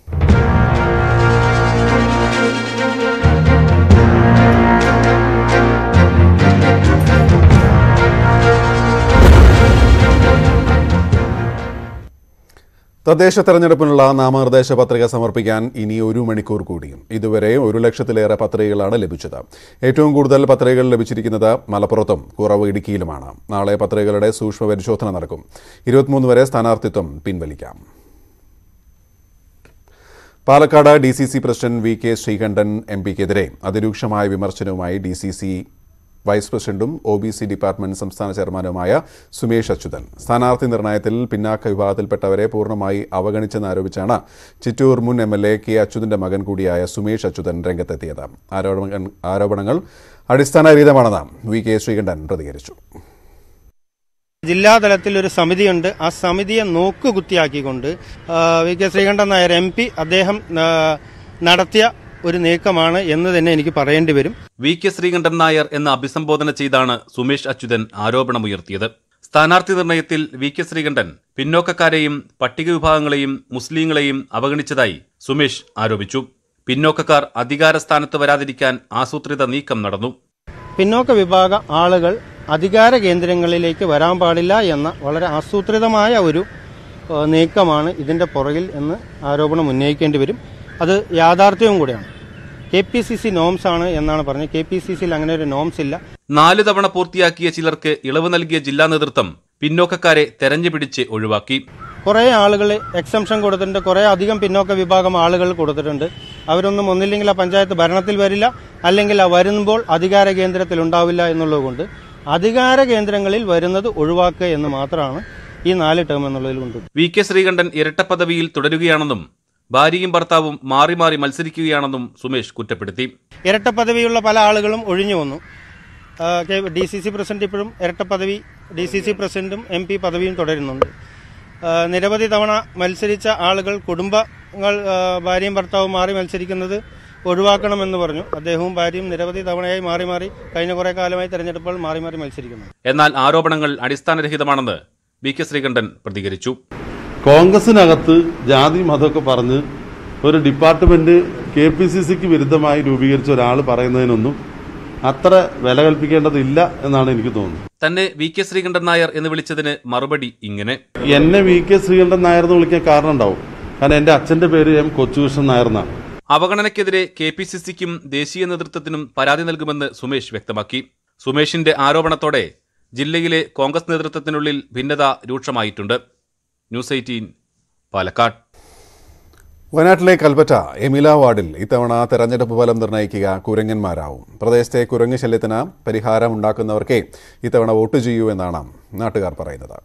തദ്ദേശ തെരഞ്ഞെടുപ്പിനുള്ള നാമനിർദ്ദേശ പത്രിക സമർപ്പിക്കാൻ ഇനി ഒരു മണിക്കൂർ കൂടി ഇതുവരെ ഒരു ലക്ഷത്തിലേറെ പത്രികകളാണ് ലഭിച്ചത് ഏറ്റവും കൂടുതൽ പത്രികകൾ ലഭിച്ചിരിക്കുന്നത് മലപ്പുറത്തും കുറവ് ഇടുക്കിയിലുമാണ് നാളെ പത്രികകളുടെ സൂക്ഷ്മ പരിശോധന നടക്കും ഇരുപത്തിമൂന്ന് വരെ സ്ഥാനാർത്ഥിത്വം പിൻവലിക്കാം Palakkad D C C president V K Sreekandan M പിക്കെതിരെ അതിരൂക്ഷമായ വിമർശനവുമായി ഡി സി സി വൈസ് പ്രസിഡന്റും ഒ ബി സി ഡിപ്പാർട്ട്മെന്റ് സംസ്ഥാന ചെയർമാനുമായ സുമേഷ് അച്യുതൻ സ്ഥാനാർത്ഥി നിർണയത്തിൽ പിന്നാക്ക വിഭാഗത്തിൽപ്പെട്ടവരെ പൂർണ്ണമായി അവഗണിച്ചെന്നാരോപിച്ചാണ് ചിറ്റൂർ മുൻ എം എൽ എ കെ അച്യുതന്റെ മകൻ കൂടിയായ സുമേഷ് അച്യുതൻ രംഗത്തെത്തിയത് ആരോപണങ്ങൾ ആരോപണങ്ങൾ അടിസ്ഥാനരഹിതമാണെന്ന് വി കെ ശ്രീകണ്ഠൻ പ്രതികരിച്ചു ജില്ലാതലത്തിൽ ഒരു സമിതിയുണ്ട് ആ സമിതിയെ നോക്കുകുത്തിയാക്കിക്കൊണ്ട് ആ, V K Sreekandan Nair M P അദ്ദേഹം ആ, നടത്തിയ ഒരു നീക്കമാണ് എന്ന് തന്നെ എനിക്ക് പറയേണ്ടി വരും വി കെ ശ്രീകണ്ഠൻ നായർ എന്ന് അഭിസംബോധന ചെയ്താണ് സുമേഷ് അച്യുതൻ ആരോപണമുയർത്തിയത് സ്ഥാനാർത്ഥി നിർണയത്തിൽ വി കെ ശ്രീകണ്ഠൻ പിന്നോക്കക്കാരെയും പട്ടിക വിഭാഗങ്ങളെയും മുസ്ലിങ്ങളെയും അവഗണിച്ചതായി സുമേഷ് ആരോപിച്ചു പിന്നോക്കക്കാർ അധികാരസ്ഥാനത്ത് വരാതിരിക്കാൻ ആസൂത്രിത നീക്കം നടന്നു പിന്നോക്ക വിഭാഗ ആളുകൾ അധികാര കേന്ദ്രങ്ങളിലേക്ക് വരാൻ പാടില്ല എന്ന വളരെ ആസൂത്രിതമായ ഒരു ആ, നീക്കമാണ് ഇതിന്റെ പുറകിൽ എന്ന് ആരോപണം ഉന്നയിക്കേണ്ടി വരും അത് യാഥാർത്ഥ്യവും കൂടെയാണ് K P C C norms ആണ് എന്നാണ് പറഞ്ഞത് കെ പി സി സിയിൽ അങ്ങനെ ഒരു നോംസ് ഇല്ല നാല് തവണ പൂർത്തിയാക്കിയ ചിലർക്ക് ഇളവ് നൽകിയ ജില്ലാ നേതൃത്വം പിന്നോക്കക്കാരെ തെരഞ്ഞുപിടിച്ച് ഒഴിവാക്കി കുറേ ആളുകൾ എക്സംഷൻ കൊടുത്തിട്ടുണ്ട് കുറേ അധികം പിന്നോക്ക വിഭാഗം ആളുകൾ കൊടുത്തിട്ടുണ്ട് അവരൊന്നും ഒന്നില്ലെങ്കിൽ ആ പഞ്ചായത്ത് ഭരണത്തിൽ വരില്ല അല്ലെങ്കിൽ ആ വരുമ്പോൾ അധികാര കേന്ദ്രത്തിൽ ഉണ്ടാവില്ല എന്നുള്ളത് കൊണ്ട് അധികാര കേന്ദ്രങ്ങളിൽ വരുന്നത് ഒഴിവാക്കുക എന്ന് മാത്രമാണ് ഈ നാല് ടേം എന്നുള്ളതിൽ കൊണ്ട് വി കെ ശ്രീകണ്ഠൻ ഇരട്ടപ്പദവിയിൽ തുടരുകയാണെന്നും ഭാര്യയും ഭർത്താവും മാറി മാറി മത്സരിക്കുകയാണെന്നും സുമേഷ് കുറ്റപ്പെടുത്തി ഇരട്ട പദവിയുള്ള പല ആളുകളും ഒഴിഞ്ഞു വന്നു ഡി സി സി പ്രസിഡന്റ് ഇപ്പോഴും ഇരട്ട പദവി ഡി സി സി പ്രസിഡന്റും എം പി പദവിയും തുടരുന്നുണ്ട് ആ, നിരവധി തവണ മത്സരിച്ച ആളുകൾ കുടുംബങ്ങൾ ആ, ഭാര്യയും ഭർത്താവും മാറി മത്സരിക്കുന്നത് ഒഴിവാക്കണമെന്ന് പറഞ്ഞു അദ്ദേഹവും ഭാര്യയും നിരവധി തവണയായി മാറി മാറി കഴിഞ്ഞ കുറേ കാലമായി തെരഞ്ഞെടുപ്പുകൾ മാറി മാറി മത്സരിക്കുന്നു എന്നാൽ ആരോപണങ്ങൾ അടിസ്ഥാനരഹിതമാണെന്ന് വി കെ ശ്രീകണ്ഠൻ പ്രതികരിച്ചു കോൺഗ്രസിനകത്ത് ജാതി മതമൊക്കെ പറഞ്ഞ് ഒരു ഡിപ്പാർട്ട്മെന്റ് കെ പി സി സിക്ക് വിരുദ്ധമായി രൂപീകരിച്ച ഒരാൾ പറയുന്നതിനൊന്നും അത്ര വില കൽപ്പിക്കേണ്ടതില്ല എന്നാണ് എനിക്ക് തോന്നുന്നത് തന്നെ വി കെ ശ്രീകണ്ഠൻ നായർ എന്ന് വിളിച്ചതിന് മറുപടി ഇങ്ങനെ എന്നെ വി കെ ശ്രീകണ്ഠൻ നായർ എന്ന് വിളിക്കാൻ കാരണം ഉണ്ടാവും കാരണം എൻ്റെ അച്ഛൻ്റെ പേര് എം കൊച്ചുകൃഷ്ണൻ നായർ എന്നാണ് അവഗണനയ്ക്കെതിരെ കെ പി സി സിക്കും ദേശീയ നേതൃത്വത്തിനും പരാതി നൽകുമെന്ന് സുമേഷ് വ്യക്തമാക്കി സുമേഷിന്റെ ആരോപണത്തോടെ ജില്ലയിലെ കോൺഗ്രസ് നേതൃത്വത്തിനുള്ളിൽ ഭിന്നത രൂക്ഷമായിട്ടുണ്ട് ന്യൂസ് എയ്റ്റീൻ പാലക്കാട് വയനാട്ടിലെ കൽപ്പറ്റ എമില വാർഡിൽ ഇത്തവണ തെരഞ്ഞെടുപ്പ് ഫലം നിർണ്ണയിക്കുക കുരങ്ങന്മാരാവും പ്രദേശത്തെ കുരങ്ങ് ശല്യത്തിന് പരിഹാരം ഉണ്ടാക്കുന്നവർക്കേ ഇത്തവണ വോട്ട് ചെയ്യൂ എന്നാണ് നാട്ടുകാർ പറയുന്നത്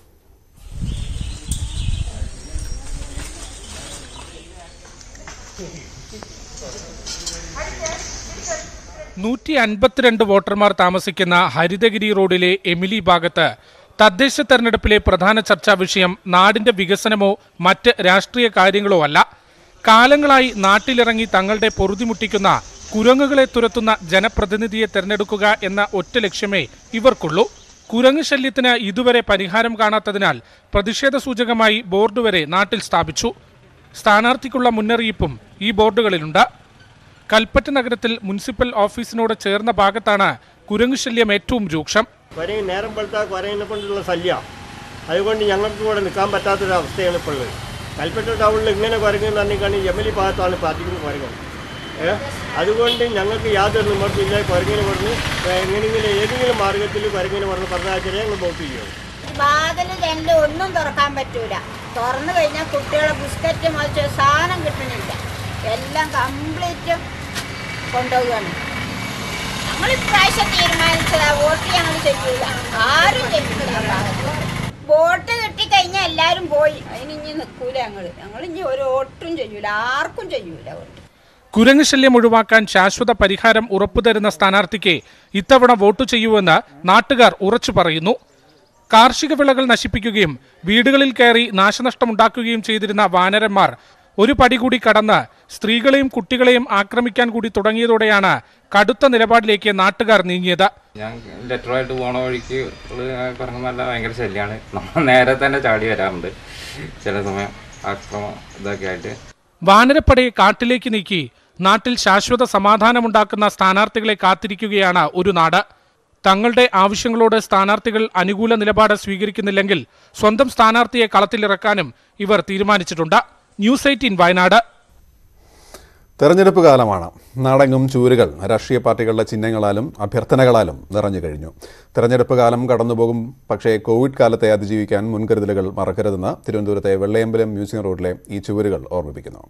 നൂറ്റി അൻപത്തിരണ്ട് വോട്ടർമാർ താമസിക്കുന്ന ഹരിതഗിരി റോഡിലെ എമിലി ഭാഗത്ത് തദ്ദേശ തെരഞ്ഞെടുപ്പിലെ പ്രധാന ചർച്ചാ വിഷയം നാടിന്റെ വികസനമോ മറ്റ് രാഷ്ട്രീയ കാര്യങ്ങളോ അല്ല കാലങ്ങളായി നാട്ടിലിറങ്ങി തങ്ങളുടെ പൊറുതിമുട്ടിക്കുന്ന കുരങ്ങുകളെ തുരത്തുന്ന ജനപ്രതിനിധിയെ തെരഞ്ഞെടുക്കുക എന്ന ഒറ്റ ലക്ഷ്യമേ ഇവർക്കുള്ളൂ കുരങ്ങ് ശല്യത്തിന് ഇതുവരെ പരിഹാരം കാണാത്തതിനാൽ പ്രതിഷേധ സൂചകമായി ബോർഡ് വരെ നാട്ടിൽ സ്ഥാപിച്ചു സ്ഥാനാർത്ഥിക്കുള്ള മുന്നറിയിപ്പും ഈ ബോർഡുകളിലുണ്ട് കൽപ്പറ്റ നഗരത്തിൽ മുനിസിപ്പൽ ഓഫീസിനോട് ചേർന്ന ഭാഗത്താണ് കുരങ്ങു ശല്യം ഏറ്റവും രൂക്ഷം കുരങ്ങ് നേരം വെളുത്താൽ കുരങ്ങിനെ കൊണ്ടുള്ള ശല്യമാണ് അതുകൊണ്ട് ഞങ്ങൾക്ക് ഇവിടെ നിൽക്കാൻ പറ്റാത്തൊരവസ്ഥയാണ് ഇപ്പോൾ ഉള്ളത് കൽപ്പറ്റ ടൗണിൽ ഇങ്ങനെ കുരങ്ങെന്ന് പറഞ്ഞിട്ടാണെങ്കിൽ എം എൽ എ ഭാഗത്താണ് പാർട്ടിക്കുന്നത് കുരങ്ങൻ ഏ അതുകൊണ്ട് ഞങ്ങൾക്ക് യാതൊരു നിവർത്തിയില്ല കുരങ്ങിന് പറഞ്ഞ് എങ്ങനെയെങ്കിലും ഏതെങ്കിലും മാർഗത്തിൽ കുരങ്ങിന് പറഞ്ഞ് പറഞ്ഞാൽ ഞങ്ങൾ വോട്ട് ചെയ്യും വാതില് ജനല് ഒന്നും തുറക്കാൻ പറ്റൂല തുറന്നു കഴിഞ്ഞാൽ കുട്ടികളെ ബിസ്ക്കറ്റ് മറിച്ച് സാധനം കിട്ടണില്ല എല്ലാം കംപ്ലീറ്റും കൊണ്ടുപോവുകയാണ് ഞങ്ങൾ ഇപ്രാവശ്യം തീരുമാനിച്ചതാ വോട്ട് ഞങ്ങൾ ചെയ്യൂല ആരും ചെയ്യൂല ആ ഭാഗത്ത്. വോട്ട് കിട്ടിക്കഴിഞ്ഞാൽ എല്ലാവരും പോയി അതിന് ഇനി നിൽക്കൂല ഞങ്ങൾ ഞങ്ങൾ ഇനി ഒരു വോട്ടും ചെയ്യൂല ആർക്കും ചെയ്യൂല വോട്ട് കുരങ്ങ് ശല്യം ഒഴിവാക്കാൻ ശാശ്വത പരിഹാരം ഉറപ്പുതരുന്ന സ്ഥാനാർത്ഥിക്ക് ഇത്തവണ വോട്ട് ചെയ്യുമെന്ന് നാട്ടുകാർ ഉറച്ചു പറയുന്നു കാർഷിക വിളകൾ നശിപ്പിക്കുകയും വീടുകളിൽ കയറി നാശനഷ്ടമുണ്ടാക്കുകയും ചെയ്തിരുന്ന വാനരന്മാർ ഒരു പടി കൂടി കടന്ന് സ്ത്രീകളെയും കുട്ടികളെയും ആക്രമിക്കാൻ കൂടി തുടങ്ങിയതോടെയാണ് കടുത്ത നിലപാടിലേക്ക് നാട്ടുകാർ നീങ്ങിയത് ഞാൻ ലെറ്ററുമായിട്ട് പോണ വഴിക്ക് പറഞ്ഞ നല്ല ഭയങ്കര ശല്യമാണ് നമ്മൾ നേരെ തന്നെ ചാടി വരാറുണ്ട് ചില സമയം ആക്രമം ഇതൊക്കെ ആയിട്ട് വാനരപ്പടയെ കാട്ടിലേക്ക് നീക്കി നാട്ടിൽ ശാശ്വത സമാധാനമുണ്ടാക്കുന്ന സ്ഥാനാർത്ഥികളെ കാത്തിരിക്കുകയാണ് ഒരു നാട് തങ്ങളുടെ ആവശ്യങ്ങളോട് സ്ഥാനാർത്ഥികൾ അനുകൂല നിലപാട് സ്വീകരിക്കുന്നില്ലെങ്കിൽ സ്വന്തം സ്ഥാനാർത്ഥിയെ കളത്തിലിറക്കാനും ഇവർ തീരുമാനിച്ചിട്ടുണ്ട് ന്യൂസ് എയ്റ്റീൻ വയനാട് തെരഞ്ഞെടുപ്പ് കാലമാണ് നാടെങ്ങും ചൂരുകൾ രാഷ്ട്രീയ പാർട്ടികളുടെ ചിഹ്നങ്ങളാലും അഭ്യർത്ഥനകളാലും നിറഞ്ഞു കഴിഞ്ഞു തെരഞ്ഞെടുപ്പ് കാലം കടന്നുപോകും പക്ഷേ കോവിഡ് കാലത്തെ അതിജീവിക്കാൻ മുൻകരുതലുകൾ മറക്കരുതെന്ന് തിരുവനന്തപുരത്തെ വെള്ളയമ്പലം മ്യൂസിയം റോഡിലെ ഈ ചുവരുകൾ ഓർമ്മിപ്പിക്കുന്നു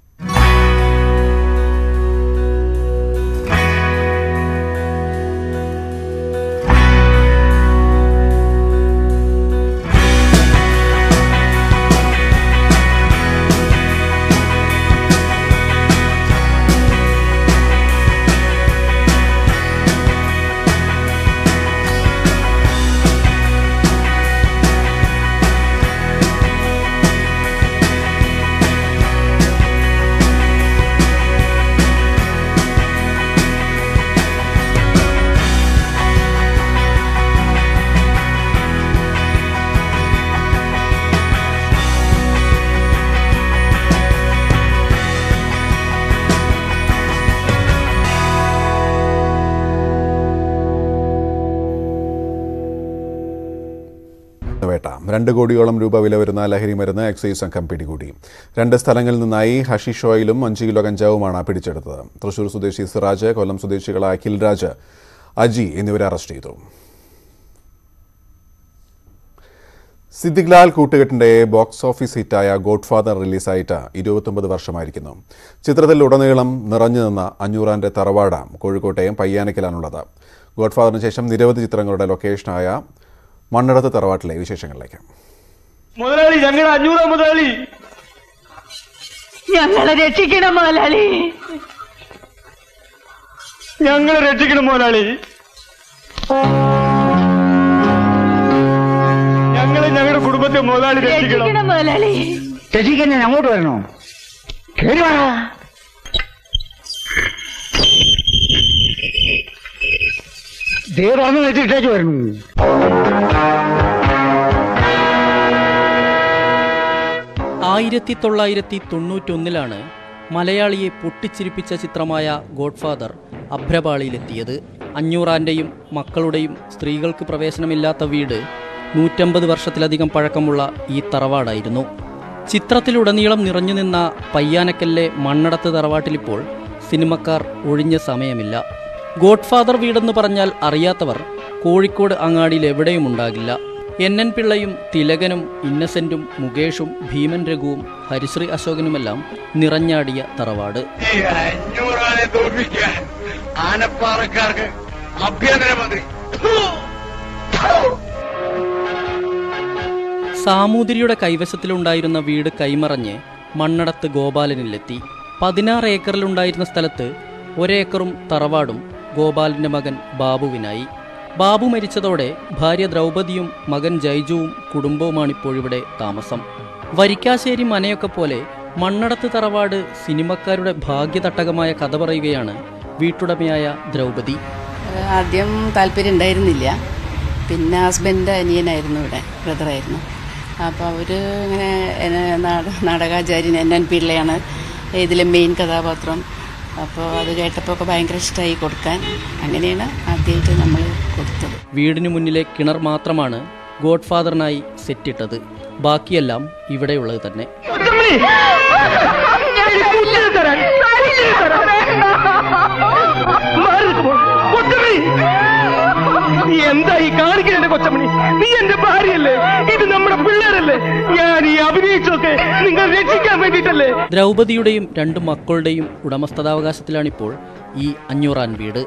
വേട്ട രണ്ട് കോടിയോളം രൂപ വില വരുന്ന ലഹരി മരുന്ന് എക്സൈസ് സംഘം പിടികൂടി രണ്ട് സ്ഥലങ്ങളിൽ നിന്നായി ഹഷിഷ് ഓയിലും അഞ്ച് കിലോ കഞ്ചാവുമാണ് പിടിച്ചെടുത്തത് തൃശൂർ സ്വദേശി സിറാജ് കൊല്ലം സ്വദേശികളായ അഖിൽരാജ് അജി എന്നിവരെ അറസ്റ്റ് ചെയ്തു സിദ്ദിഖ് ലാൽ കൂട്ടുകെട്ടിന്റെ ബോക്സ് ഓഫീസ് ഹിറ്റായ ഗോഡ് ഫാദർ റിലീസായിട്ട് ഇരുപത്തൊമ്പത് വർഷമായിരിക്കുന്നു ചിത്രത്തിൽ ഉടനീളം നിറഞ്ഞു നിന്ന അഞ്ഞൂറാന്റെ തറവാട കോഴിക്കോട്ടെയും പയ്യാനക്കിലാണുള്ളത് ഗോഡ് ഫാദറിന് ശേഷം നിരവധി ചിത്രങ്ങളുടെ ലൊക്കേഷനായ മണ്ണിടത്ത് തറവാട്ടിലെ വിശേഷങ്ങളിലേക്ക് മുതലാളി ഞങ്ങളുടെ അഞ്ഞൂറ് മുതലാളി ഞങ്ങളെ രക്ഷിക്കണം മുതലാളി ഞങ്ങളെ രക്ഷിക്കണം മുതലാളി ഞങ്ങളെ ഞങ്ങളുടെ കുടുംബത്തെ മുതലാളി രക്ഷിക്കണം മുതലാളി രക്ഷിക്കാൻ ഞാൻ അങ്ങോട്ട് വരണോ കേറി വാ ദേ തുറന്നു വെച്ചിട്ടേച്ച് വരണു ആയിരത്തി തൊള്ളായിരത്തി തൊണ്ണൂറ്റൊന്നിലാണ് മലയാളിയെ പൊട്ടിച്ചിരിപ്പിച്ച ചിത്രമായ ഗോഡ്ഫാദർ അഭ്രപാളിയിലെത്തിയത് അഞ്ഞൂറാൻ്റെയും മക്കളുടെയും സ്ത്രീകൾക്ക് പ്രവേശനമില്ലാത്ത വീട് നൂറ്റമ്പത് വർഷത്തിലധികം പഴക്കമുള്ള ഈ തറവാടായിരുന്നു ചിത്രത്തിലുടനീളം നിറഞ്ഞുനിന്ന പയ്യാനക്കല്ലെ മണ്ണടത്ത് തറവാട്ടിലിപ്പോൾ സിനിമക്കാർ ഒഴിഞ്ഞ സമയമില്ല ഗോഡ്ഫാദർ വീടെന്ന് പറഞ്ഞാൽ അറിയാത്തവർ കോഴിക്കോട് അങ്ങാടിയിൽ എവിടെയും ഉണ്ടാകില്ല എൻ എൻ പിള്ളയും തിലകനും ഇന്നസെന്റും മുകേഷും ഭീമൻ രഘുവും ഹരിശ്രീ അശോകനുമെല്ലാം നിറഞ്ഞാടിയ തറവാട് ഈ അഞ്ഞൂറാനെ തോൽപ്പിക്കാൻ ആനപ്പാറക്കാർക്ക് ആഭ്യന്തരമന്ത്രി സാമൂതിരിയുടെ കൈവശത്തിലുണ്ടായിരുന്ന വീട് കൈമറഞ്ഞ് മണ്ണടത്ത് ഗോപാലനിലെത്തി പതിനാറ് ഏക്കറിലുണ്ടായിരുന്ന സ്ഥലത്ത് ഒരേക്കറും തറവാടും ഗോപാലന്റെ മകൻ ബാബുവിനായി ബാബു മരിച്ചതോടെ ഭാര്യ ദ്രൗപദിയും മകൻ ജൈജുവും കുടുംബവുമാണിപ്പോഴിവിടെ താമസം വരിക്കാശ്ശേരി മനയൊക്കെ പോലെ മണ്ണടത്ത് തറവാട് സിനിമക്കാരുടെ ഭാഗ്യതട്ടകമായ കഥ പറയുകയാണ് വീട്ടുടമയായ ദ്രൗപദി ആദ്യം താല്പര്യം ഉണ്ടായിരുന്നില്ല പിന്നെ ഹസ്ബൻഡ് അനിയനായിരുന്നു ഇവിടെ ബ്രദറായിരുന്നു അപ്പോൾ അവർ ഇങ്ങനെ എന്നെ നാട- നാടകാചാര്യൻ എൻ എൻ പിള്ളയാണ് ഇതിലെ മെയിൻ കഥാപാത്രം അപ്പോൾ അത് കേട്ടപ്പോൾ ഒക്കെ ഭയങ്കര ഇഷ്ടമായി കൊടുക്കാൻ അങ്ങനെയാണ് ആദ്യമായിട്ട് നമ്മൾ കൊടുത്തത് വീടിനു മുന്നിലെ കിണർ മാത്രമാണ് ഗോഡ്ഫാദറിനായി സെറ്റിട്ടത് ബാക്കിയെല്ലാം ഇവിടെയുള്ളത് തന്നെ നീ എന്താ ഈ കാണിക്കണേ കൊച്ചമണി നീ എന്റെ ഭാര്യയല്ലേ ഇത് നമ്മുടെ പിള്ളേരല്ലേ ഞാൻ ഈ അഭിനയിച്ചൊക്കെ നിങ്ങൾ രക്ഷിക്കാൻ വേണ്ടിട്ടല്ലേ ദ്രൗപദിയുടെയും രണ്ട് മക്കളുടെയും ഉടമസ്ഥതാവകാശത്തിലാണിപ്പോൾ ഈ അഞ്ഞൂറാൻ വീട്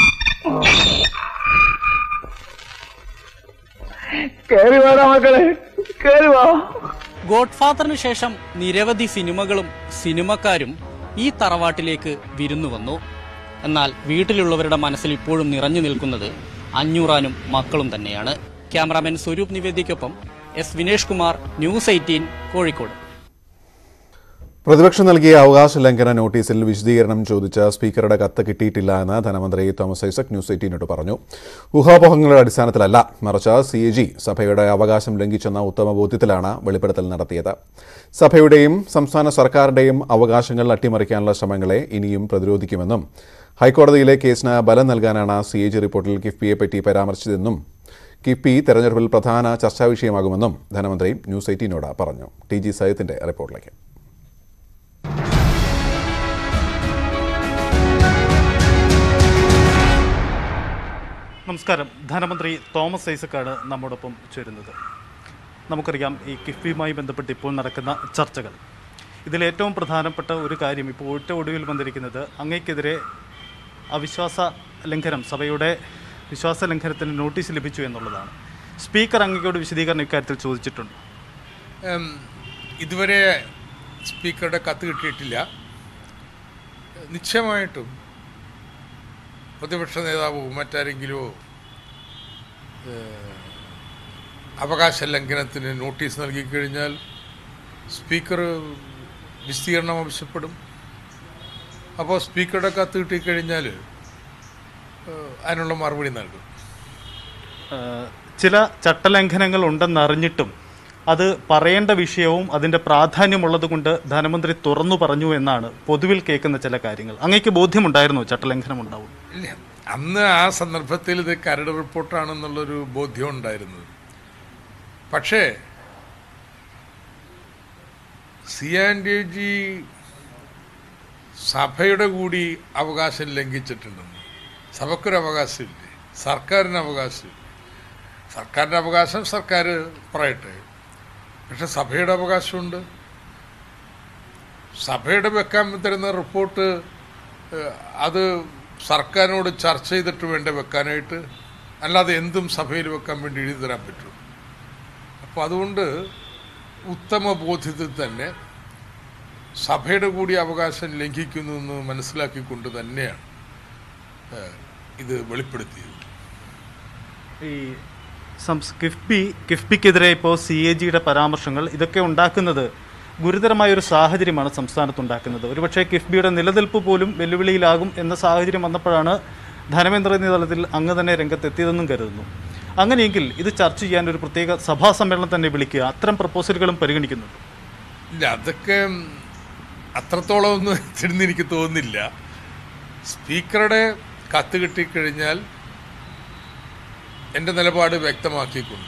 കേറി വാടാ മക്കളെ കേറി വാ ഗോഡ്ഫാദറിന് ശേഷം നിരവധി സിനിമകളും സിനിമക്കാരും ഈ തറവാട്ടിലേക്ക് വിരുന്നു വന്നു എന്നാൽ വീട്ടിലുള്ളവരുടെ മനസ്സിൽ ഇപ്പോഴും നിറഞ്ഞു നിൽക്കുന്നത് അഞ്ഞൂറാനും മക്കളും തന്നെയാണ് ക്യാമറാമാൻ സ്വരൂപ് നിവേദിക്കൊപ്പം S Vinesh Kumar news eighteen Kozhikode പ്രതിപക്ഷം നൽകിയ അവകാശ ലംഘന നോട്ടീസിൽ വിശദീകരണം ചോദിച്ച സ്പീക്കറുടെ കത്ത് കിട്ടിയിട്ടില്ല എന്ന് ധനമന്ത്രി തോമസ് ഐസക് ന്യൂസ് എയ്റ്റീനോട് പറഞ്ഞു ഊഹാപോഹങ്ങളുടെ അടിസ്ഥാനത്തിലല്ല മറിച്ച് സി എ ജി സഭയുടെ അവകാശം ലംഘിച്ചെന്ന ഉത്തമ ബോധ്യത്തിലാണ് വെളിപ്പെടുത്തൽ നടത്തിയത് സഭയുടെയും സംസ്ഥാന സർക്കാരിന്റെയും അവകാശങ്ങൾ അട്ടിമറിക്കാനുള്ള ശ്രമങ്ങളെ ഇനിയും പ്രതിരോധിക്കുമെന്നും ഹൈക്കോടതിയിലെ കേസിന് ബലം നൽകാനാണ് സി എ ജി റിപ്പോർട്ടിൽ കിഫ്ബിയെ പറ്റി പരാമർശിച്ചതെന്നും കിഫ്ബി തെരഞ്ഞെടുപ്പിൽ പ്രധാന ചർച്ചാ വിഷയമാകുമെന്നും ധനമന്ത്രി ന്യൂസ് എയ്റ്റീനോട് പറഞ്ഞു ടി ജി സയത്തിന്റെ റിപ്പോർട്ടിലേക്ക് നമസ്കാരം ധനമന്ത്രി തോമസ് ഐസക്കാണ് നമ്മോടൊപ്പം ചേരുന്നത് നമുക്കറിയാം ഈ കിഫ്ബിയുമായി ബന്ധപ്പെട്ട് ഇപ്പോൾ നടക്കുന്ന ചർച്ചകൾ ഇതിലേറ്റവും പ്രധാനപ്പെട്ട ഒരു കാര്യം ഇപ്പോൾ ഒറ്റ ഒടുവിൽ വന്നിരിക്കുന്നത് അങ്ങയ്ക്കെതിരെ അവിശ്വാസ ലംഘനം സഭയുടെ വിശ്വാസ ലംഘനത്തിന് നോട്ടീസ് ലഭിച്ചു എന്നുള്ളതാണ് സ്പീക്കർ അങ്ങയോട് വിശദീകരണം ഇക്കാര്യത്തിൽ ചോദിച്ചിട്ടുണ്ട് ഉം, ഇതുവരെ സ്പീക്കറുടെ കത്ത് കിട്ടിയിട്ടില്ല നിശ്ചയമായിട്ടും പ്രതിപക്ഷ നേതാവോ മറ്റാരെങ്കിലോ ഏഹ്, അവകാശ ലംഘനത്തിന് നോട്ടീസ് നൽകിക്കഴിഞ്ഞാൽ സ്പീക്കർ വിസ്തീർണം ആവശ്യപ്പെടും അപ്പോൾ സ്പീക്കറുടെ കത്ത് കിട്ടിക്കഴിഞ്ഞാൽ ഏഹ്, അതിനുള്ള മറുപടി നൽകും ഏഹ് ചില ചട്ടലംഘനങ്ങൾ ഉണ്ടെന്നറിഞ്ഞിട്ടും അത് പറയേണ്ട വിഷയവും അതിൻ്റെ പ്രാധാന്യമുള്ളത് കൊണ്ട് ധനമന്ത്രി തുറന്നു പറഞ്ഞു എന്നാണ് പൊതുവിൽ കേൾക്കുന്ന ചില കാര്യങ്ങൾ അങ്ങേക്ക് ബോധ്യമുണ്ടായിരുന്നോ ചട്ടലംഘനം ഉണ്ടാവും ഇല്ല അന്ന് ആ സന്ദർഭത്തിൽ ഇത് കരട് റിപ്പോർട്ടാണെന്നുള്ളൊരു ബോധ്യം ഉണ്ടായിരുന്നത് പക്ഷേ സി ആൻഡ് ജി സഭയുടെ കൂടി അവകാശം ലംഘിച്ചിട്ടുണ്ടെന്ന് സഭയ്ക്കൊരു അവകാശമില്ലേ സർക്കാരിന് അവകാശമില്ല സർക്കാരിൻ്റെ അവകാശം സർക്കാർ പറയട്ടെ പക്ഷെ സഭയുടെ അവകാശമുണ്ട് സഭയുടെ വെക്കാൻ തരുന്ന റിപ്പോർട്ട് ഏഹ്, അത് സർക്കാരിനോട് ചർച്ച ചെയ്തിട്ട് വേണ്ട വെക്കാനായിട്ട് അല്ലാതെ എന്തും സഭയിൽ വെക്കാൻ വേണ്ടി എഴുതി തരാൻ പറ്റും അപ്പോൾ അതുകൊണ്ട് ഉത്തമ ബോധ്യത്തിൽ തന്നെ സഭയുടെ കൂടി അവകാശം ലംഘിക്കുന്നു എന്ന് മനസ്സിലാക്കിക്കൊണ്ട് തന്നെയാണ് ഏഹ്, ഇത് വെളിപ്പെടുത്തിയത് ഈ സംസ് കിഫ്ബി കിഫ്ബിക്കെതിരെ ഇപ്പോൾ സി എ ജിയുടെ പരാമർശങ്ങൾ ഇതൊക്കെ ഉണ്ടാക്കുന്നത് ഗുരുതരമായ ഒരു സാഹചര്യമാണ് സംസ്ഥാനത്ത് ഉണ്ടാക്കുന്നത് ഒരുപക്ഷെ കിഫ്ബിയുടെ നിലനിൽപ്പ് പോലും വെല്ലുവിളിയിലാകും എന്ന സാഹചര്യം വന്നപ്പോഴാണ് ധനമന്ത്രി എന്ന തലത്തിൽ അങ്ങ് തന്നെ രംഗത്തെത്തിയതെന്നും കരുതുന്നു അങ്ങനെയെങ്കിൽ ഇത് ചർച്ച ചെയ്യാൻ ഒരു പ്രത്യേക സഭാ സമ്മേളനം തന്നെ വിളിക്കുക അത്തരം പ്രപ്പോസലുകളും പരിഗണിക്കുന്നുണ്ട് ഇല്ല അതൊക്കെ അത്രത്തോളം ഒന്നും എത്തിരുന്ന് എനിക്ക് തോന്നുന്നില്ല സ്പീക്കറുടെ കത്ത് കിട്ടിക്കഴിഞ്ഞാൽ എൻ്റെ നിലപാട് വ്യക്തമാക്കിക്കൊണ്ട്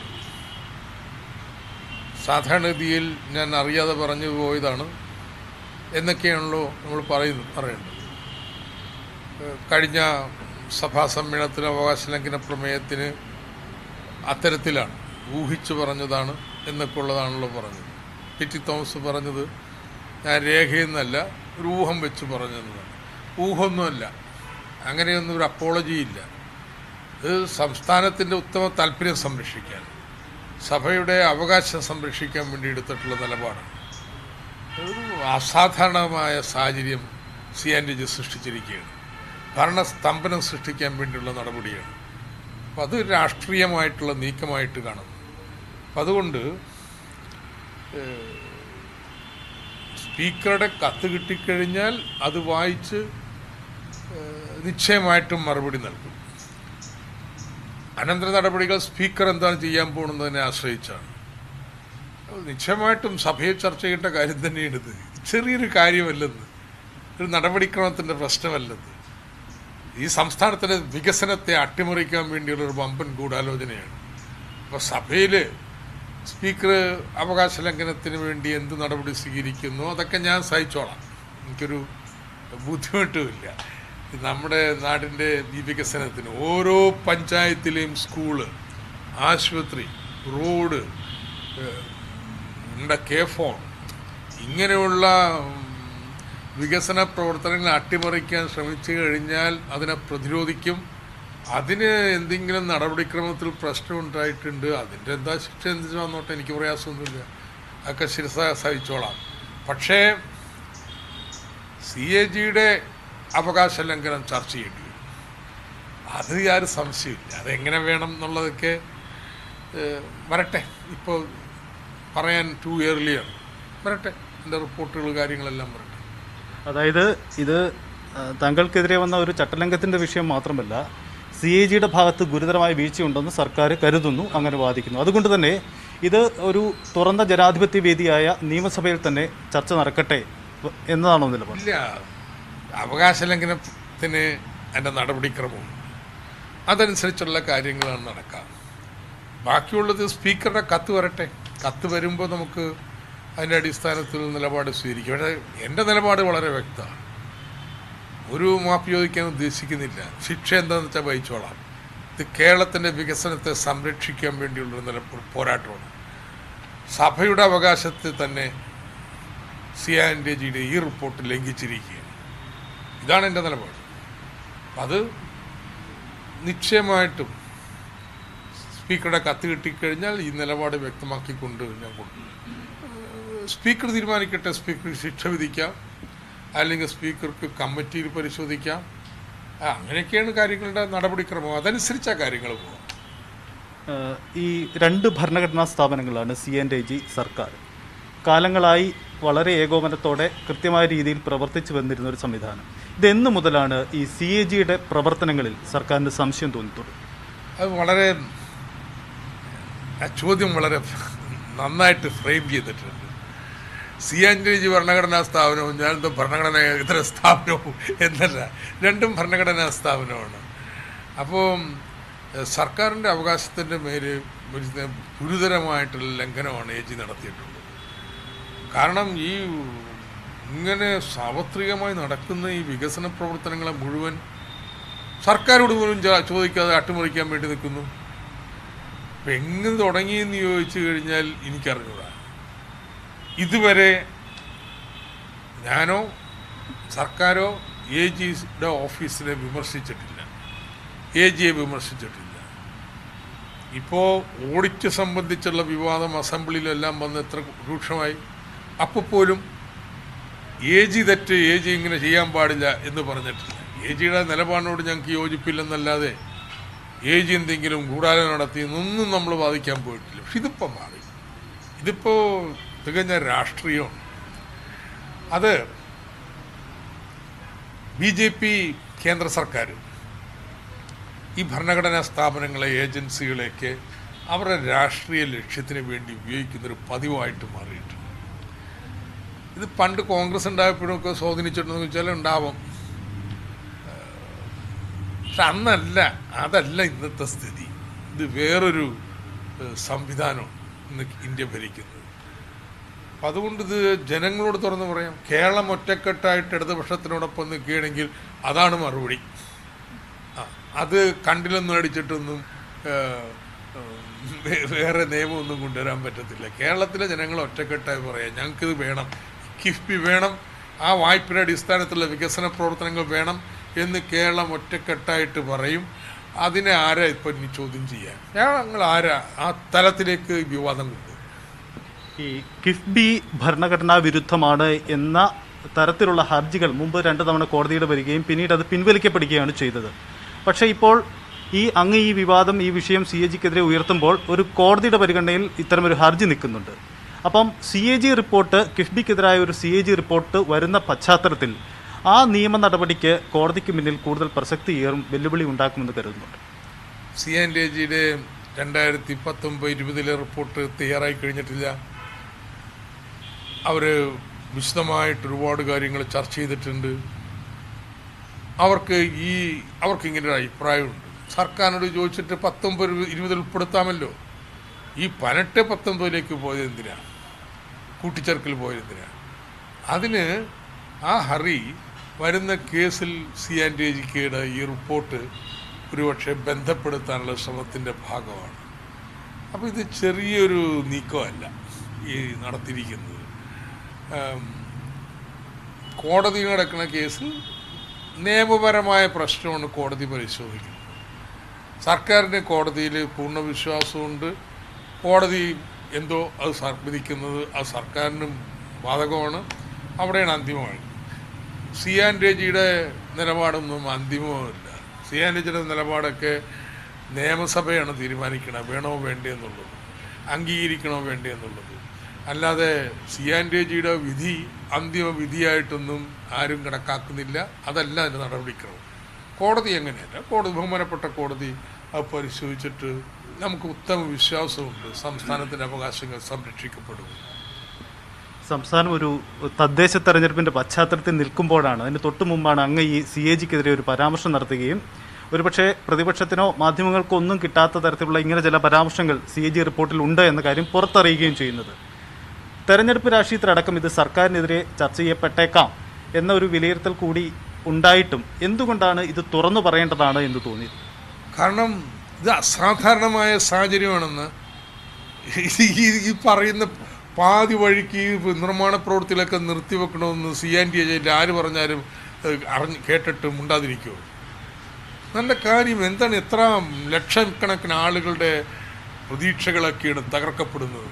സാധാരണഗതിയിൽ ഞാൻ അറിയാതെ പറഞ്ഞു പോയതാണ് എന്നൊക്കെയാണല്ലോ നമ്മൾ പറയുന്നു പറയേണ്ടത് ഏഹ് കഴിഞ്ഞ സഭാ സമ്മേളനത്തിന് അവകാശ ലംഘന പ്രമേയത്തിന് അത്തരത്തിലാണ് ഊഹിച്ചു പറഞ്ഞതാണ് എന്നൊക്കെ ഉള്ളതാണല്ലോ പറഞ്ഞത് പി ടി തോമസ് പറഞ്ഞത് ഞാൻ രേഖയെന്നല്ല ഒരു ഊഹം വെച്ച് പറഞ്ഞതാണ് ഊഹമൊന്നുമല്ല അങ്ങനെയൊന്നും ഒരു അപ്പോളജി ഇല്ല ഇത് സംസ്ഥാനത്തിൻ്റെ ഉത്തമ താല്പര്യം സംരക്ഷിക്കാൻ സഭയുടെ അവകാശം സംരക്ഷിക്കാൻ വേണ്ടി എടുത്തിട്ടുള്ള നിലപാടാണ് ഒരു അസാധാരണമായ സാഹചര്യം സി ആൻ ജി സൃഷ്ടിച്ചിരിക്കുകയാണ് ഭരണസ്തംഭനം സൃഷ്ടിക്കാൻ വേണ്ടിയുള്ള നടപടിയാണ് അപ്പം അത് രാഷ്ട്രീയമായിട്ടുള്ള നീക്കമായിട്ട് കാണുന്നു അപ്പം അതുകൊണ്ട് ഏഹ്, സ്പീക്കറുടെ കത്ത് കിട്ടിക്കഴിഞ്ഞാൽ അത് വായിച്ച് ഏഹ്, നിശ്ചയമായിട്ടും മറുപടി നൽകും അനന്തര നടപടികൾ സ്പീക്കർ എന്താണ് ചെയ്യാൻ പോകുന്നതിനെ ആശ്രയിച്ചാണ് അത് നിശ്ചയമായിട്ടും സഭയെ ചർച്ച ചെയ്യേണ്ട കാര്യം തന്നെയാണ് ഇത് ചെറിയൊരു കാര്യമല്ലെന്ന് ഒരു നടപടിക്രമത്തിൻ്റെ പ്രശ്നമല്ലെന്ന് ഈ സംസ്ഥാനത്തിലെ വികസനത്തെ അട്ടിമറിക്കാൻ വേണ്ടിയുള്ള ഒരു വമ്പൻ ഗൂഢാലോചനയാണ് അപ്പോൾ സഭയിൽ സ്പീക്കർ അവകാശ ലംഘനത്തിന് വേണ്ടി എന്ത് നടപടി സ്വീകരിക്കുന്നു അതൊക്കെ ഞാൻ സഹിച്ചോളാം എനിക്കൊരു ബുദ്ധിമുട്ടുമില്ല നമ്മുടെ നാടിൻ്റെ ഈ വികസനത്തിന് ഓരോ പഞ്ചായത്തിലെയും സ്കൂള് ആശുപത്രി റോഡ് ഏഹ്, നമ്മുടെ കെ ഫോൺ ഇങ്ങനെയുള്ള ഉം, വികസന പ്രവർത്തനങ്ങൾ അട്ടിമറിക്കാൻ ശ്രമിച്ചു കഴിഞ്ഞാൽ അതിനെ പ്രതിരോധിക്കും അതിന് എന്തെങ്കിലും നടപടിക്രമത്തിൽ പ്രശ്നം ഉണ്ടായിട്ടുണ്ട് അതിൻ്റെ എന്താ ശിക്ഷ എന്ത് വന്നോട്ടെ എനിക്ക് പ്രയാസമൊന്നുമില്ല അതൊക്കെ ശിരസ സഹിച്ചോളാം പക്ഷേ സി എ ജിയുടെ അവകാശ ലംഘനം ചർച്ച ചെയ്യേണ്ടി വരും അത് യാതൊരു സംശയമില്ല അതെങ്ങനെ വേണം എന്നുള്ളതൊക്കെ ഏഹ്, വരട്ടെ ഇപ്പോൾ പറയാൻ ടു ഇയർലിയാണ് വരട്ടെ എൻ്റെ റിപ്പോർട്ടുകൾ കാര്യങ്ങളെല്ലാം വരട്ടെ അതായത് ഇത് ആ, താങ്കൾക്കെതിരെ വന്ന ഒരു ചട്ടലംഘനത്തിൻ്റെ വിഷയം മാത്രമല്ല സി എ ജിയുടെ ഭാഗത്ത് ഗുരുതരമായ വീഴ്ചയുണ്ടെന്ന് സർക്കാർ കരുതുന്നു അങ്ങനെ വാദിക്കുന്നു അതുകൊണ്ട് തന്നെ ഇത് ഒരു തുറന്ന ജനാധിപത്യ വേദിയായ നിയമസഭയിൽ തന്നെ ചർച്ച നടക്കട്ടെ വ- എന്നതാണോ നിലപാട് ഇല്ല അവകാശ ലംഘനത്തിന് എൻ്റെ നടപടിക്രമവും അതനുസരിച്ചുള്ള കാര്യങ്ങളാണ് നടക്കുക ബാക്കിയുള്ളത് സ്പീക്കറുടെ കത്ത് വരട്ടെ കത്ത് വരുമ്പോൾ നമുക്ക് അതിൻ്റെ അടിസ്ഥാനത്തിൽ നിലപാട് സ്വീകരിക്കും പക്ഷേ എൻ്റെ നിലപാട് വളരെ വ്യക്തമാണ് ഒരു മാപ്പ് ചോദിക്കാൻ ഉദ്ദേശിക്കുന്നില്ല ശിക്ഷ എന്താണെന്ന് വെച്ചാൽ വഹിച്ചോളാം ഇത് കേരളത്തിൻ്റെ വികസനത്തെ സംരക്ഷിക്കാൻ വേണ്ടിയുള്ളൊരു നില പോരാട്ടമാണ് സഭയുടെ അവകാശത്തെ തന്നെ സി ആൻഡ് ജിയുടെ ഈ റിപ്പോർട്ട് ലംഘിച്ചിരിക്കുകയാണ് ഇതാണ് എൻ്റെ നിലപാട് അത് നിശ്ചയമായിട്ടും സ്പീക്കറുടെ കത്ത് കിട്ടിക്കഴിഞ്ഞാൽ ഈ നിലപാട് വ്യക്തമാക്കിക്കൊണ്ട് ഞാൻ കൊണ്ടു സ്പീക്കർ തീരുമാനിക്കട്ടെ സ്പീക്കർ ശിക്ഷ വിധിക്കാം അല്ലെങ്കിൽ സ്പീക്കർക്ക് കമ്മിറ്റിയിൽ പരിശോധിക്കാം ആ, അങ്ങനെയൊക്കെയാണ് കാര്യങ്ങളുടെ നടപടിക്രമം അതനുസരിച്ചാണ് കാര്യങ്ങൾ പോകും ആ, ഈ രണ്ട് ഭരണഘടനാ സ്ഥാപനങ്ങളാണ് സി എൻ ജി സർക്കാർ കാലങ്ങളായി വളരെ ഏകോപനത്തോടെ കൃത്യമായ രീതിയിൽ പ്രവർത്തിച്ചു വന്നിരുന്ന ഒരു സംവിധാനം ഇത് എന്ന് മുതലാണ് ഈ സി എ ജിയുടെ പ്രവർത്തനങ്ങളിൽ സർക്കാരിന് സംശയം തോന്നിയിട്ടുള്ളത് അത് വളരെ ആ ചോദ്യം വളരെ നന്നായിട്ട് ഫ്രെയിം ചെയ്തിട്ടുണ്ട് സി എൻ ജി ഭരണഘടനാ സ്ഥാപനവും ഞാനെന്തോ ഭരണഘടന ഇതര സ്ഥാപനവും എന്നല്ല രണ്ടും ഭരണഘടനാ സ്ഥാപനമാണ് അപ്പോൾ സർക്കാരിൻ്റെ അവകാശത്തിൻ്റെ മേല് ഒരു ഗുരുതരമായിട്ടുള്ള ലംഘനമാണ് എ ജി നടത്തിയിട്ടുള്ളത് കാരണം ഈ ഇങ്ങനെ സാർവത്രികമായി നടക്കുന്ന ഈ വികസന പ്രവർത്തനങ്ങളെ മുഴുവൻ സർക്കാരോട് പോലും ചോ- ചോദിക്കാതെ അട്ടിമറിക്കാൻ വേണ്ടി നിൽക്കുന്നു അപ്പം എങ്ങനെ തുടങ്ങിയെന്ന് ചോദിച്ചു കഴിഞ്ഞാൽ എനിക്കറിഞ്ഞൂടാ ഇതുവരെ ഞാനോ സർക്കാരോ എ ജിയുടെ ഓഫീസിനെ വിമർശിച്ചിട്ടില്ല എ ജിയെ വിമർശിച്ചിട്ടില്ല ഇപ്പോൾ ഓഡിറ്റ് സംബന്ധിച്ചുള്ള വിവാദം അസംബ്ലിയിലെല്ലാം വന്ന് എത്ര രൂക്ഷമായി അപ്പോൾ പോലും എ ജി തെറ്റ് എ ജി ഇങ്ങനെ ചെയ്യാൻ പാടില്ല എന്ന് പറഞ്ഞിട്ടില്ല എ ജിയുടെ നിലപാടിനോട് ഞങ്ങൾക്ക് യോജിപ്പില്ലെന്നല്ലാതെ ഏജ് എന്തെങ്കിലും കൂടാതെ നടത്തി ഒന്നും നമ്മൾ വാദിക്കാൻ പോയിട്ടില്ല പക്ഷെ ഇതിപ്പോൾ മാറി ഇതിപ്പോൾ തികഞ്ഞ രാഷ്ട്രീയമാണ് അത് ബി ജെ പി കേന്ദ്ര സർക്കാർ ഈ ഭരണഘടനാ സ്ഥാപനങ്ങളെ ഏജൻസികളെയൊക്കെ അവരുടെ രാഷ്ട്രീയ ലക്ഷ്യത്തിന് വേണ്ടി ഉപയോഗിക്കുന്നൊരു പതിവായിട്ട് മാറിയിട്ടുണ്ട് ഇത് പണ്ട് കോൺഗ്രസ് ഉണ്ടായപ്പോഴൊക്കെ സ്വാധീനിച്ചിട്ടുണ്ടെന്ന് വെച്ചാൽ ഉണ്ടാവും പക്ഷെ അന്നല്ല അതല്ല ഇന്നത്തെ സ്ഥിതി ഇത് വേറൊരു ഏഹ്, സംവിധാനമാണ് ഇന്ന് ഇന്ത്യ ഭരിക്കുന്നത് അപ്പം അതുകൊണ്ട് ഇത് ജനങ്ങളോട് തുറന്ന് പറയാം കേരളം ഒറ്റക്കെട്ടായിട്ട് ഇടതുപക്ഷത്തിനോടൊപ്പം നിൽക്കുകയാണെങ്കിൽ അതാണ് മറുപടി ആ, അത് കണ്ടിലൊന്നും അടിച്ചിട്ടൊന്നും ഏഹ്, ഏഹ്, വേ- വേറെ നിയമമൊന്നും കൊണ്ടുവരാൻ പറ്റത്തില്ല കേരളത്തിലെ ജനങ്ങൾ ഒറ്റക്കെട്ടായി പറയാം ഞങ്ങൾക്കിത് വേണം കിഫ്ബി വേണം ആ വായ്പയുടെ അടിസ്ഥാനത്തിലുള്ള വികസന പ്രവർത്തനങ്ങൾ വേണം എന്ന് കേരളം ഒറ്റക്കെട്ടായിട്ട് പറയും അതിനെ ആരാ ഇപ്പം ഇനി ചോദ്യം ചെയ്യാൻ ഞങ്ങൾ ആരാ ആ തലത്തിലേക്ക് ഈ വിവാദം കൊണ്ടുപോകും ഈ കിഫ്ബി ഭരണഘടനാ വിരുദ്ധമാണ് എന്ന തരത്തിലുള്ള ഹർജികൾ മുമ്പ് രണ്ട് തവണ കോടതിയുടെ വരികയും പിന്നീട് അത് പിൻവലിക്കപ്പെടുകയാണ് ചെയ്തത് പക്ഷേ ഇപ്പോൾ ഈ അങ്ങ് ഈ വിവാദം ഈ വിഷയം സി എ ജിക്കെതിരെ ഉയർത്തുമ്പോൾ ഒരു കോടതിയുടെ പരിഗണനയിൽ ഇത്തരമൊരു ഹർജി നിൽക്കുന്നുണ്ട് അപ്പം സി എ ജി റിപ്പോർട്ട് കിഫ്ബിക്കെതിരായ ഒരു സി എ ജി റിപ്പോർട്ട് വരുന്ന പശ്ചാത്തലത്തിൽ ആ നിയമ നടപടിക്ക് കോടതിക്ക് മുന്നിൽ കൂടുതൽ പ്രസക്തിയേറും വെല്ലുവിളി ഉണ്ടാക്കുമെന്ന് കരുതുന്നുണ്ട് സി എൻ ഡി ജിയുടെ രണ്ടായിരത്തി പത്തൊമ്പത് ഇരുപതിലെ റിപ്പോർട്ട് തയ്യാറായി കഴിഞ്ഞിട്ടില്ല അവർ വിശദമായിട്ട് ഒരുപാട് കാര്യങ്ങൾ ചർച്ച ചെയ്തിട്ടുണ്ട് അവർക്ക് ഈ അവർക്ക് ഇങ്ങനെ ഒരു അഭിപ്രായമുണ്ട് സർക്കാരിനോട് ചോദിച്ചിട്ട് പത്തൊമ്പത് ഇരുപതിൽ ഉൾപ്പെടുത്താമല്ലോ ഈ പതിനെട്ട് പത്തൊമ്പതിലേക്ക് പോയത് എന്തിനാ കൂട്ടിച്ചേർക്കൽ പോയത് എന്തിനാ അതിന് ആ ഹറി വരുന്ന കേസിൽ സി ആൻഡ് ജിക്കയുടെ ഈ റിപ്പോർട്ട് ഒരുപക്ഷെ ബന്ധപ്പെടുത്താനുള്ള ശ്രമത്തിൻ്റെ ഭാഗമാണ് അപ്പോൾ ഇത് ചെറിയൊരു നീക്കമല്ല ഈ നടത്തിയിരിക്കുന്നത് ആം, കോടതി നടക്കുന്ന കേസിൽ നിയമപരമായ പ്രശ്നമാണ് കോടതി പരിശോധിക്കുന്നത് സർക്കാരിൻ്റെ കോടതിയിൽ പൂർണ്ണ വിശ്വാസമുണ്ട് കോടതി എന്തോ അത് സർ വിധിക്കുന്നത് അത് സർക്കാരിനും ബാധകമാണ് അവിടെയാണ് അന്തിമമായി സി ആൻ രജിയുടെ നിലപാടൊന്നും അന്തിമവുമില്ല സി ആൻ രജിയുടെ നിലപാടൊക്കെ നിയമസഭയാണ് തീരുമാനിക്കണം വേണോ വേണ്ടേ എന്നുള്ളത് അംഗീകരിക്കണോ വേണ്ടേ എന്നുള്ളത് അല്ലാതെ സി ആൻ രജിയുടെ വിധി അന്തിമ വിധിയായിട്ടൊന്നും ആരും കണക്കാക്കുന്നില്ല അതല്ല അതിൻ്റെ നടപടിക്രമം കോടതി എങ്ങനെയല്ല കോടതി ബഹുമാനപ്പെട്ട കോടതി അത് പരിശോധിച്ചിട്ട് നമുക്ക് ഉത്തമ വിശ്വാസമുണ്ട് സംസ്ഥാനത്തിൻ്റെ അവകാശങ്ങൾ സംരക്ഷിക്കപ്പെടും സംസ്ഥാനം ഒരു തദ്ദേശ തെരഞ്ഞെടുപ്പിന്റെ പശ്ചാത്തലത്തിൽ നിൽക്കുമ്പോഴാണ് അതിന് തൊട്ടു മുമ്പാണ് അങ്ങ് ഈ സി എ ജിക്കെതിരെ ഒരു പരാമർശം നടത്തുകയും ഒരുപക്ഷെ പ്രതിപക്ഷത്തിനോ മാധ്യമങ്ങൾക്കോ ഒന്നും കിട്ടാത്ത തരത്തിലുള്ള ഇങ്ങനെ ചില പരാമർശങ്ങൾ സി എ ജി റിപ്പോർട്ടിൽ ഉണ്ട് എന്ന കാര്യം പുറത്തറിയുകയും ചെയ്യുന്നത് തെരഞ്ഞെടുപ്പ് രാഷ്ട്രീയത്തിലടക്കം ഇത് സർക്കാരിനെതിരെ ചർച്ച ചെയ്യപ്പെട്ടേക്കാം എന്ന ഒരു വിലയിരുത്തൽ കൂടി ഉണ്ടായിട്ടും എന്തുകൊണ്ടാണ് ഇത് തുറന്നു പറയേണ്ടതാണ് എന്ന് തോന്നിയത് കാരണം ഇത് അസാധാരണമായ സാഹചര്യമാണെന്ന് ഈ- ഈ ഈ പറയുന്ന പാതി വഴിക്ക് ഈ നിർമ്മാണ പ്രവൃത്തികളൊക്കെ നിർത്തിവെക്കണമെന്ന് സി ആൻ ഡി എ ആര് പറഞ്ഞാലും ഏഹ്, അറിഞ്ഞ് കേട്ടിട്ട് മുണ്ടാതിരിക്കുമോ നല്ല കാര്യം എന്താണ് എത്ര ലക്ഷക്കണക്കിന് ആളുകളുടെ പ്രതീക്ഷകളൊക്കെയാണ് തകർക്കപ്പെടുന്നത്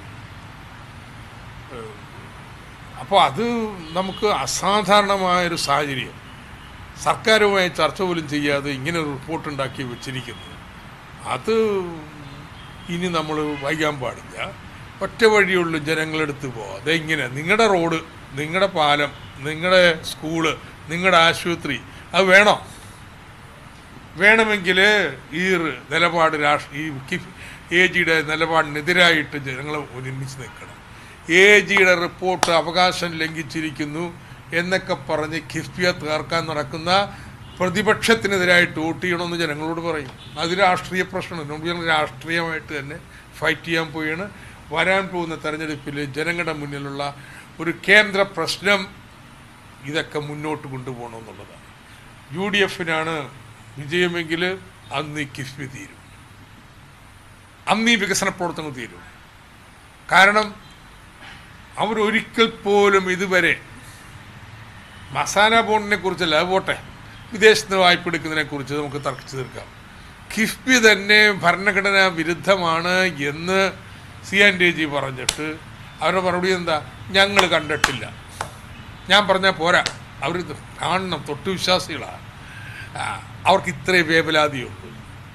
അപ്പോൾ അത് നമുക്ക് അസാധാരണമായൊരു സാഹചര്യം സർക്കാരുമായി ചർച്ച പോലും ചെയ്യാതെ ഇങ്ങനെ ഒരു റിപ്പോർട്ട് ഉണ്ടാക്കി വെച്ചിരിക്കുന്നത് അത് ഇനി നമ്മൾ വൈകാൻ പാടില്ല ഒറ്റ വഴിയുള്ളൂ ജനങ്ങളെടുത്ത് പോവാം അതെങ്ങനെ നിങ്ങളുടെ റോഡ് നിങ്ങളുടെ പാലം നിങ്ങളുടെ സ്കൂള് നിങ്ങളുടെ ആശുപത്രി അത് വേണോ വേണമെങ്കിൽ ഈ റ് നിലപാട് രാഷ്ട്ര ഈ കിഫ് എ ജിയുടെ നിലപാടിനെതിരായിട്ട് ജനങ്ങൾ ഒരുമിച്ച് നിൽക്കണം എ ജിയുടെ റിപ്പോർട്ട് അവകാശം ലംഘിച്ചിരിക്കുന്നു എന്നൊക്കെ പറഞ്ഞ് കിഫ്ബിയെ തകർക്കാൻ നടക്കുന്ന പ്രതിപക്ഷത്തിനെതിരായിട്ട് വോട്ട് ചെയ്യണമെന്ന് ജനങ്ങളോട് പറയും അത് രാഷ്ട്രീയ പ്രശ്നമാണ് നമ്മൾ ഞങ്ങൾ രാഷ്ട്രീയമായിട്ട് തന്നെ ഫൈറ്റ് ചെയ്യാൻ പോവുകയാണ് വരാൻ പോകുന്ന തെരഞ്ഞെടുപ്പിൽ ജനങ്ങളുടെ മുന്നിലുള്ള ഒരു കേന്ദ്ര പ്രശ്നം ഇതൊക്കെ മുന്നോട്ട് കൊണ്ടുപോകണമെന്നുള്ളതാണ് യു ഡി എഫിനാണ് വിജയമെങ്കിൽ അന്ന് ഈ കിഫ്ബി തീരും അന്ന് ഈ വികസന പ്രവർത്തനങ്ങൾ തീരും കാരണം അവരൊരിക്കൽ പോലും ഇതുവരെ മസാല ബോണ്ടിനെ കുറിച്ചല്ല അത് പോട്ടെ വിദേശത്ത് നിന്ന് വായ്പ എടുക്കുന്നതിനെ കുറിച്ച് നമുക്ക് തർക്കിച്ചു തീർക്കാം കിഫ്ബി തന്നെ ഭരണഘടനാ വിരുദ്ധമാണ് എന്ന് സി എൻ ഡി ജി പറഞ്ഞിട്ട് അവരുടെ മറുപടി എന്താ ഞങ്ങൾ കണ്ടിട്ടില്ല ഞാൻ പറഞ്ഞാൽ പോരാ അവർ കാണണം തൊട്ടുവിശ്വാസികളാണ് ആ, അവർക്ക് ഇത്രയും വേവലാതിയുണ്ട്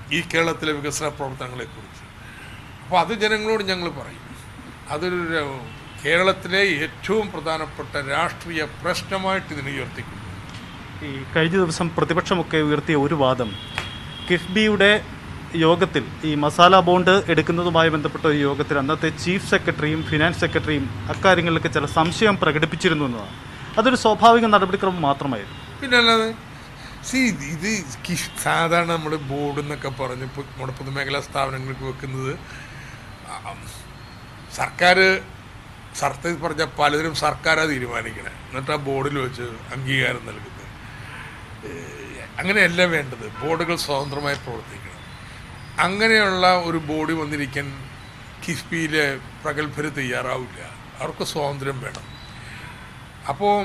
ഈ കേരളത്തിലെ വികസന പ്രവർത്തനങ്ങളെക്കുറിച്ച് അപ്പോൾ അത് ജനങ്ങളോട് ഞങ്ങൾ പറയും അതൊരു ര- കേരളത്തിലെ ഏറ്റവും പ്രധാനപ്പെട്ട രാഷ്ട്രീയ പ്രശ്നമായിട്ട് ഇതിനെ ഉയർത്തിക്കൊണ്ടു ഈ കഴിഞ്ഞ ദിവസം പ്രതിപക്ഷമൊക്കെ ഉയർത്തിയ ഒരു വാദം കിഫ്ബിയുടെ യോഗത്തിൽ ഈ മസാല ബോണ്ട് എടുക്കുന്നതുമായി ബന്ധപ്പെട്ട ഒരു യോഗത്തിൽ അന്നത്തെ ചീഫ് സെക്രട്ടറിയും ഫിനാൻസ് സെക്രട്ടറിയും അക്കാര്യങ്ങളിലൊക്കെ ചില സംശയം പ്രകടിപ്പിച്ചിരുന്നു എന്നതാണ് അതൊരു സ്വാഭാവിക നടപടിക്രമം മാത്രമായിരുന്നു പിന്നെ അല്ലാതെ സി ഇത് കിഷ് സാധാരണ നമ്മൾ ബോർഡ് എന്നൊക്കെ പറഞ്ഞ് ഇപ്പൊ നമ്മുടെ പൊതുമേഖലാ സ്ഥാപനങ്ങൾക്ക് വെക്കുന്നത് ആ, സർക്കാർ സർക്കാർ പറഞ്ഞ പലതിനും സർക്കാരാണ് തീരുമാനിക്കണേ എന്നിട്ട് ആ ബോർഡിൽ വെച്ച് അംഗീകാരം നൽകുന്നത് ഏഹ് അങ്ങനെയല്ല വേണ്ടത് ബോർഡുകൾ സ്വതന്ത്രമായി പ്രവർത്തിക്കണം അങ്ങനെയുള്ള ഒരു ബോഡി വന്നിരിക്കാൻ കിഫ്ബിയിലെ പ്രഗത്ഭർ തയ്യാറാവില്ല അവർക്ക് സ്വാതന്ത്ര്യം വേണം അപ്പോൾ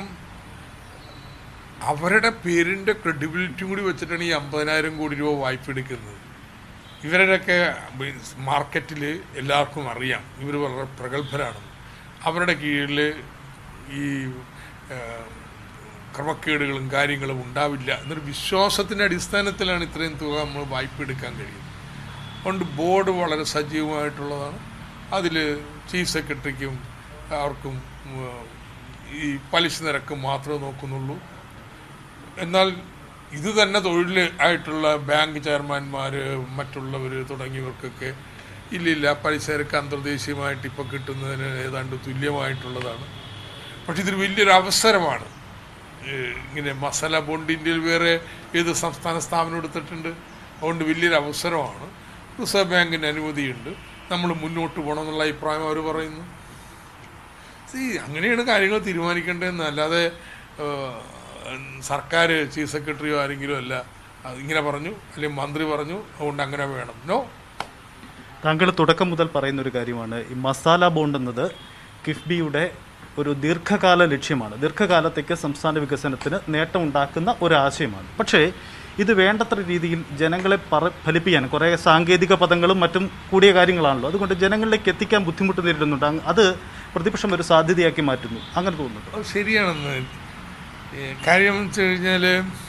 അവരുടെ പേരിൻ്റെ ക്രെഡിബിലിറ്റി കൂടി വെച്ചിട്ടാണ് ഈ അമ്പതിനായിരം കോടി രൂപ വായ്പ എടുക്കുന്നത് ഇവരുടെയൊക്കെ മാർക്കറ്റിൽ എല്ലാവർക്കും അറിയാം ഇവർ വളരെ പ്രഗത്ഭരാണ് അവരുടെ കീഴിൽ ഈ ആ, ക്രമക്കേടുകളും കാര്യങ്ങളും ഉണ്ടാവില്ല എന്നൊരു വിശ്വാസത്തിൻ്റെ അടിസ്ഥാനത്തിലാണ് ഇത്രയും തുക നമ്മൾ വായ്പ എടുക്കാൻ കഴിയുന്നത് അതുകൊണ്ട് ബോർഡ് വളരെ സജീവമായിട്ടുള്ളതാണ് അതിൽ ചീഫ് സെക്രട്ടറിക്കും അവർക്കും ഉം, ഈ പലിശ നിരക്ക് മാത്രമേ നോക്കുന്നുള്ളൂ എന്നാൽ ഇത് തന്നെ തൊഴിൽ ആയിട്ടുള്ള ബാങ്ക് ചെയർമാൻമാർ മറ്റുള്ളവർ തുടങ്ങിയവർക്കൊക്കെ ഇല്ലില്ല പലിശ നിരക്ക് അന്തർദേശീയമായിട്ട് ഇപ്പോൾ കിട്ടുന്നതിന് ഏതാണ്ട് തുല്യമായിട്ടുള്ളതാണ് പക്ഷെ ഇതൊരു വലിയൊരു അവസരമാണ് ഏഹ് ഇങ്ങനെ മസാല ബോണ്ട് ഇന്ത്യയിൽ വേറെ ഏത് സംസ്ഥാന സ്ഥാപനം എടുത്തിട്ടുണ്ട് അതുകൊണ്ട് വലിയൊരു അവസരമാണ് റിസർവ് ബാങ്കിന് അനുമതിയുണ്ട് നമ്മൾ മുന്നോട്ട് പോകണം എന്നുള്ള അഭിപ്രായം അവർ പറയുന്നു See, അങ്ങനെയാണ് കാര്യങ്ങൾ തീരുമാനിക്കേണ്ടതെന്ന് അല്ലാതെ ഏഹ്, സർക്കാർ ചീഫ് സെക്രട്ടറിയോ ആരെങ്കിലും അല്ല അത് ഇങ്ങനെ പറഞ്ഞു അല്ലെങ്കിൽ മന്ത്രി പറഞ്ഞു അതുകൊണ്ട് അങ്ങനെ വേണം നോ താങ്കൾ തുടക്കം മുതൽ പറയുന്ന ഒരു കാര്യമാണ് ഈ മസാല ബോണ്ട് എന്നത് കിഫ്ബിയുടെ ഒരു ദീർഘകാല ലക്ഷ്യമാണ് ദീർഘകാലത്തേക്ക് സംസ്ഥാന വികസനത്തിന് നേട്ടമുണ്ടാക്കുന്ന ഒരു ആശയമാണ് പക്ഷേ ഇത് വേണ്ടത്ര രീതിയിൽ ജനങ്ങളെ പറ ഫലിപ്പിക്കാൻ കുറേ സാങ്കേതിക പദങ്ങളും മറ്റും കൂടിയ കാര്യങ്ങളാണല്ലോ അതുകൊണ്ട് ജനങ്ങളിലേക്ക് എത്തിക്കാൻ ബുദ്ധിമുട്ട് നേരിടുന്നുണ്ട് അങ്ങ് അത് പ്രതിപക്ഷം ഒരു സാധ്യതയാക്കി മാറ്റുന്നു അങ്ങനെ തോന്നുന്നു അത് ശരിയാണെന്ന് ഏ, കാര്യം എന്ന് വെച്ച് കഴിഞ്ഞാൽ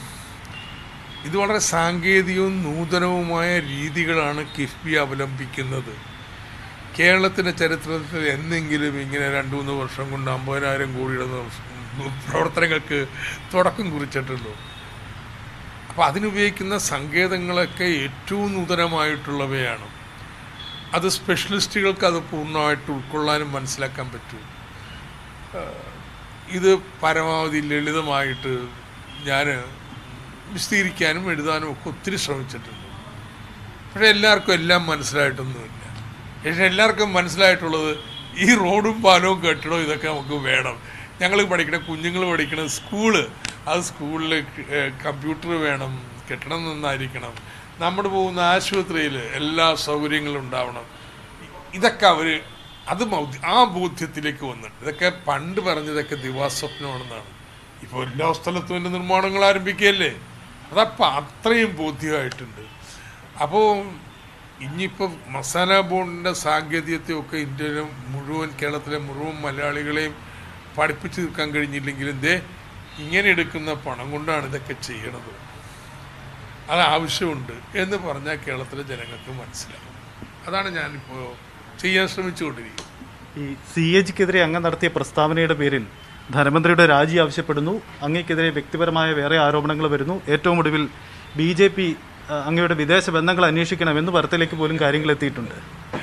ഇത് വളരെ സാങ്കേതികവും നൂതനവുമായ രീതികളാണ് കിഫ്ബി അവലംബിക്കുന്നത് കേരളത്തിൻ്റെ ചരിത്രത്തിൽ എന്നെങ്കിലും ഇങ്ങനെ രണ്ട് മൂന്ന് വർഷം കൊണ്ട് അമ്പതിനായിരം കോടിയുടെ ന- പ്രവർത്തനങ്ങൾക്ക് തുടക്കം കുറിച്ചിട്ടുണ്ടോ അപ്പോൾ അതിനുപയോഗിക്കുന്ന സങ്കേതങ്ങളൊക്കെ ഏറ്റവും നൂതനമായിട്ടുള്ളവയാണ് അത് സ്പെഷ്യലിസ്റ്റുകൾക്ക് അത് പൂർണ്ണമായിട്ട് ഉൾക്കൊള്ളാനും മനസ്സിലാക്കാൻ പറ്റും ഏഹ് ഇത് പരമാവധി ലളിതമായിട്ട് ഞാൻ വിശദീകരിക്കാനും എഴുതാനും ഒക്കെ ഒത്തിരി ശ്രമിച്ചിട്ടുണ്ട് പക്ഷേ എല്ലാവർക്കും എല്ലാം മനസ്സിലായിട്ടൊന്നുമില്ല പക്ഷേ എല്ലാവർക്കും മനസ്സിലായിട്ടുള്ളത് ഈ റോഡും പാലവും കെട്ടിടവും ഇതൊക്കെ നമുക്ക് വേണം ഞങ്ങൾ പഠിക്കണ കുഞ്ഞുങ്ങൾ പഠിക്കണ സ്കൂള് അത് സ്കൂളിൽ കമ്പ്യൂട്ടർ വേണം കെട്ടിടം നന്നായിരിക്കണം നമ്മൾ പോകുന്ന ആശുപത്രിയിൽ എല്ലാ സൗകര്യങ്ങളും ഉണ്ടാവണം ഇതൊക്കെ അവർ അത് മൗ- ആ ബോധ്യത്തിലേക്ക് വന്നിട്ട് ഇതൊക്കെ പണ്ട് പറഞ്ഞതൊക്കെ ദിവാസ്വപ്നമാണെന്നാണ് ഇപ്പോൾ എല്ലാ സ്ഥലത്തും എൻ്റെ നിർമ്മാണങ്ങൾ ആരംഭിക്കുകയല്ലേ അതപ്പം അത്രയും ബോധ്യമായിട്ടുണ്ട് അപ്പോൾ ഇനിയിപ്പോൾ മസാല ബോണ്ടിൻ്റെ സാങ്കേതികത്തെയൊക്കെ ഇന്ത്യയിലെ മുഴുവൻ കേരളത്തിലെ മുഴുവൻ മലയാളികളെയും പഠിപ്പിച്ചു തീർക്കാൻ കഴിഞ്ഞില്ലെങ്കിലും ദേ ഇങ്ങനെ എടുക്കുന്ന പണം കൊണ്ടാണ് ഇതൊക്കെ ചെയ്യണത് അത് ആവശ്യമുണ്ട് എന്ന് പറഞ്ഞാൽ കേരളത്തിലെ ജനങ്ങൾക്ക് മനസ്സിലാവും അതാണ് ഞാനിപ്പോൾ ചെയ്യാൻ ശ്രമിച്ചുകൊണ്ടിരിക്കുന്നത് ഈ സി എ ജിക്കെതിരെ അങ്ങ് നടത്തിയ പ്രസ്താവനയുടെ പേരിൽ ധനമന്ത്രിയുടെ രാജി ആവശ്യപ്പെടുന്നു അങ്ങേക്കെതിരെ വ്യക്തിപരമായ വേറെ ആരോപണങ്ങൾ വരുന്നു ഏറ്റവും ഒടുവിൽ ബി ജെ പി അങ്ങയുടെ വിദേശ ബന്ധങ്ങൾ അന്വേഷിക്കണമെന്ന് വരത്തിലേക്ക് പോലും കാര്യങ്ങൾ എത്തിയിട്ടുണ്ട്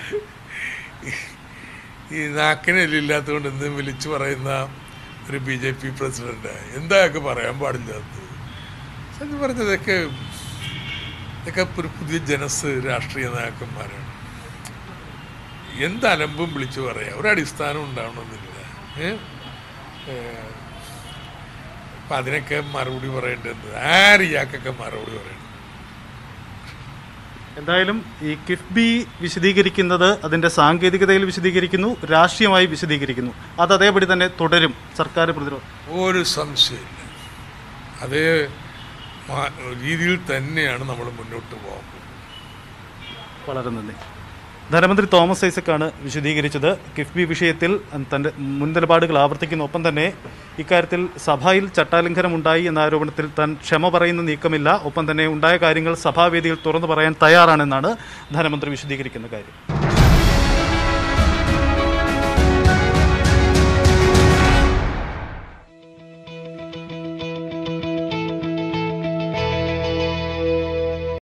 ഈ നാക്കിനില്ലാത്തതുകൊണ്ട് എന്തും വിളിച്ചു പറയുന്ന ഒരു ബി ജെ പി പ്രസിഡന്റ് എന്തായൊക്കെ പറയാൻ പാടില്ലാത്തത് എന്ന് പറഞ്ഞതൊക്കെ ഇതൊക്കെ ഒരു പുതിയ ജനസ് രാഷ്ട്രീയ നേതാക്കന്മാരാണ് എന്ത് അലമ്പും വിളിച്ചു പറയാം ഒരടിസ്ഥാനം ഉണ്ടാവണമെന്നില്ല ഏ? ഏ, അപ്പൊ അതിനൊക്കെ മറുപടി പറയേണ്ടത് ആര് ഇയാൾക്കൊക്കെ മറുപടി പറയണം എന്തായാലും ഈ കിഫ്ബി വിശദീകരിക്കുന്നത് അതിന്റെ സാങ്കേതികതയിൽ വിശദീകരിക്കുന്നു രാഷ്ട്രീയമായി വിശദീകരിക്കുന്നു അത് അതേപടി തന്നെ തുടരും സർക്കാർ പ്രതിരോധം ഒരു സംശയമില്ല അതേ മാ- രീതിയിൽ തന്നെയാണ് നമ്മൾ മുന്നോട്ട് പോകുന്നത് വളരെ നന്ദി ധനമന്ത്രി തോമസ് ഐസക്കാണ് വിശദീകരിച്ചത് കിഫ്ബി വിഷയത്തിൽ തന്റെ മുൻ നിലപാടുകൾ ആവർത്തിക്കുന്ന ഒപ്പം തന്നെ ഇക്കാര്യത്തിൽ സഭയിൽ ചട്ടാലംഘനം ഉണ്ടായി എന്ന ആരോപണത്തിൽ താൻ ക്ഷമ പറയുന്ന നീക്കമില്ല ഒപ്പം തന്നെ ഉണ്ടായ കാര്യങ്ങൾ സഭാവേദിയിൽ തുറന്നു പറയാൻ തയ്യാറാണെന്നാണ് ധനമന്ത്രി വിശദീകരിക്കുന്ന കാര്യം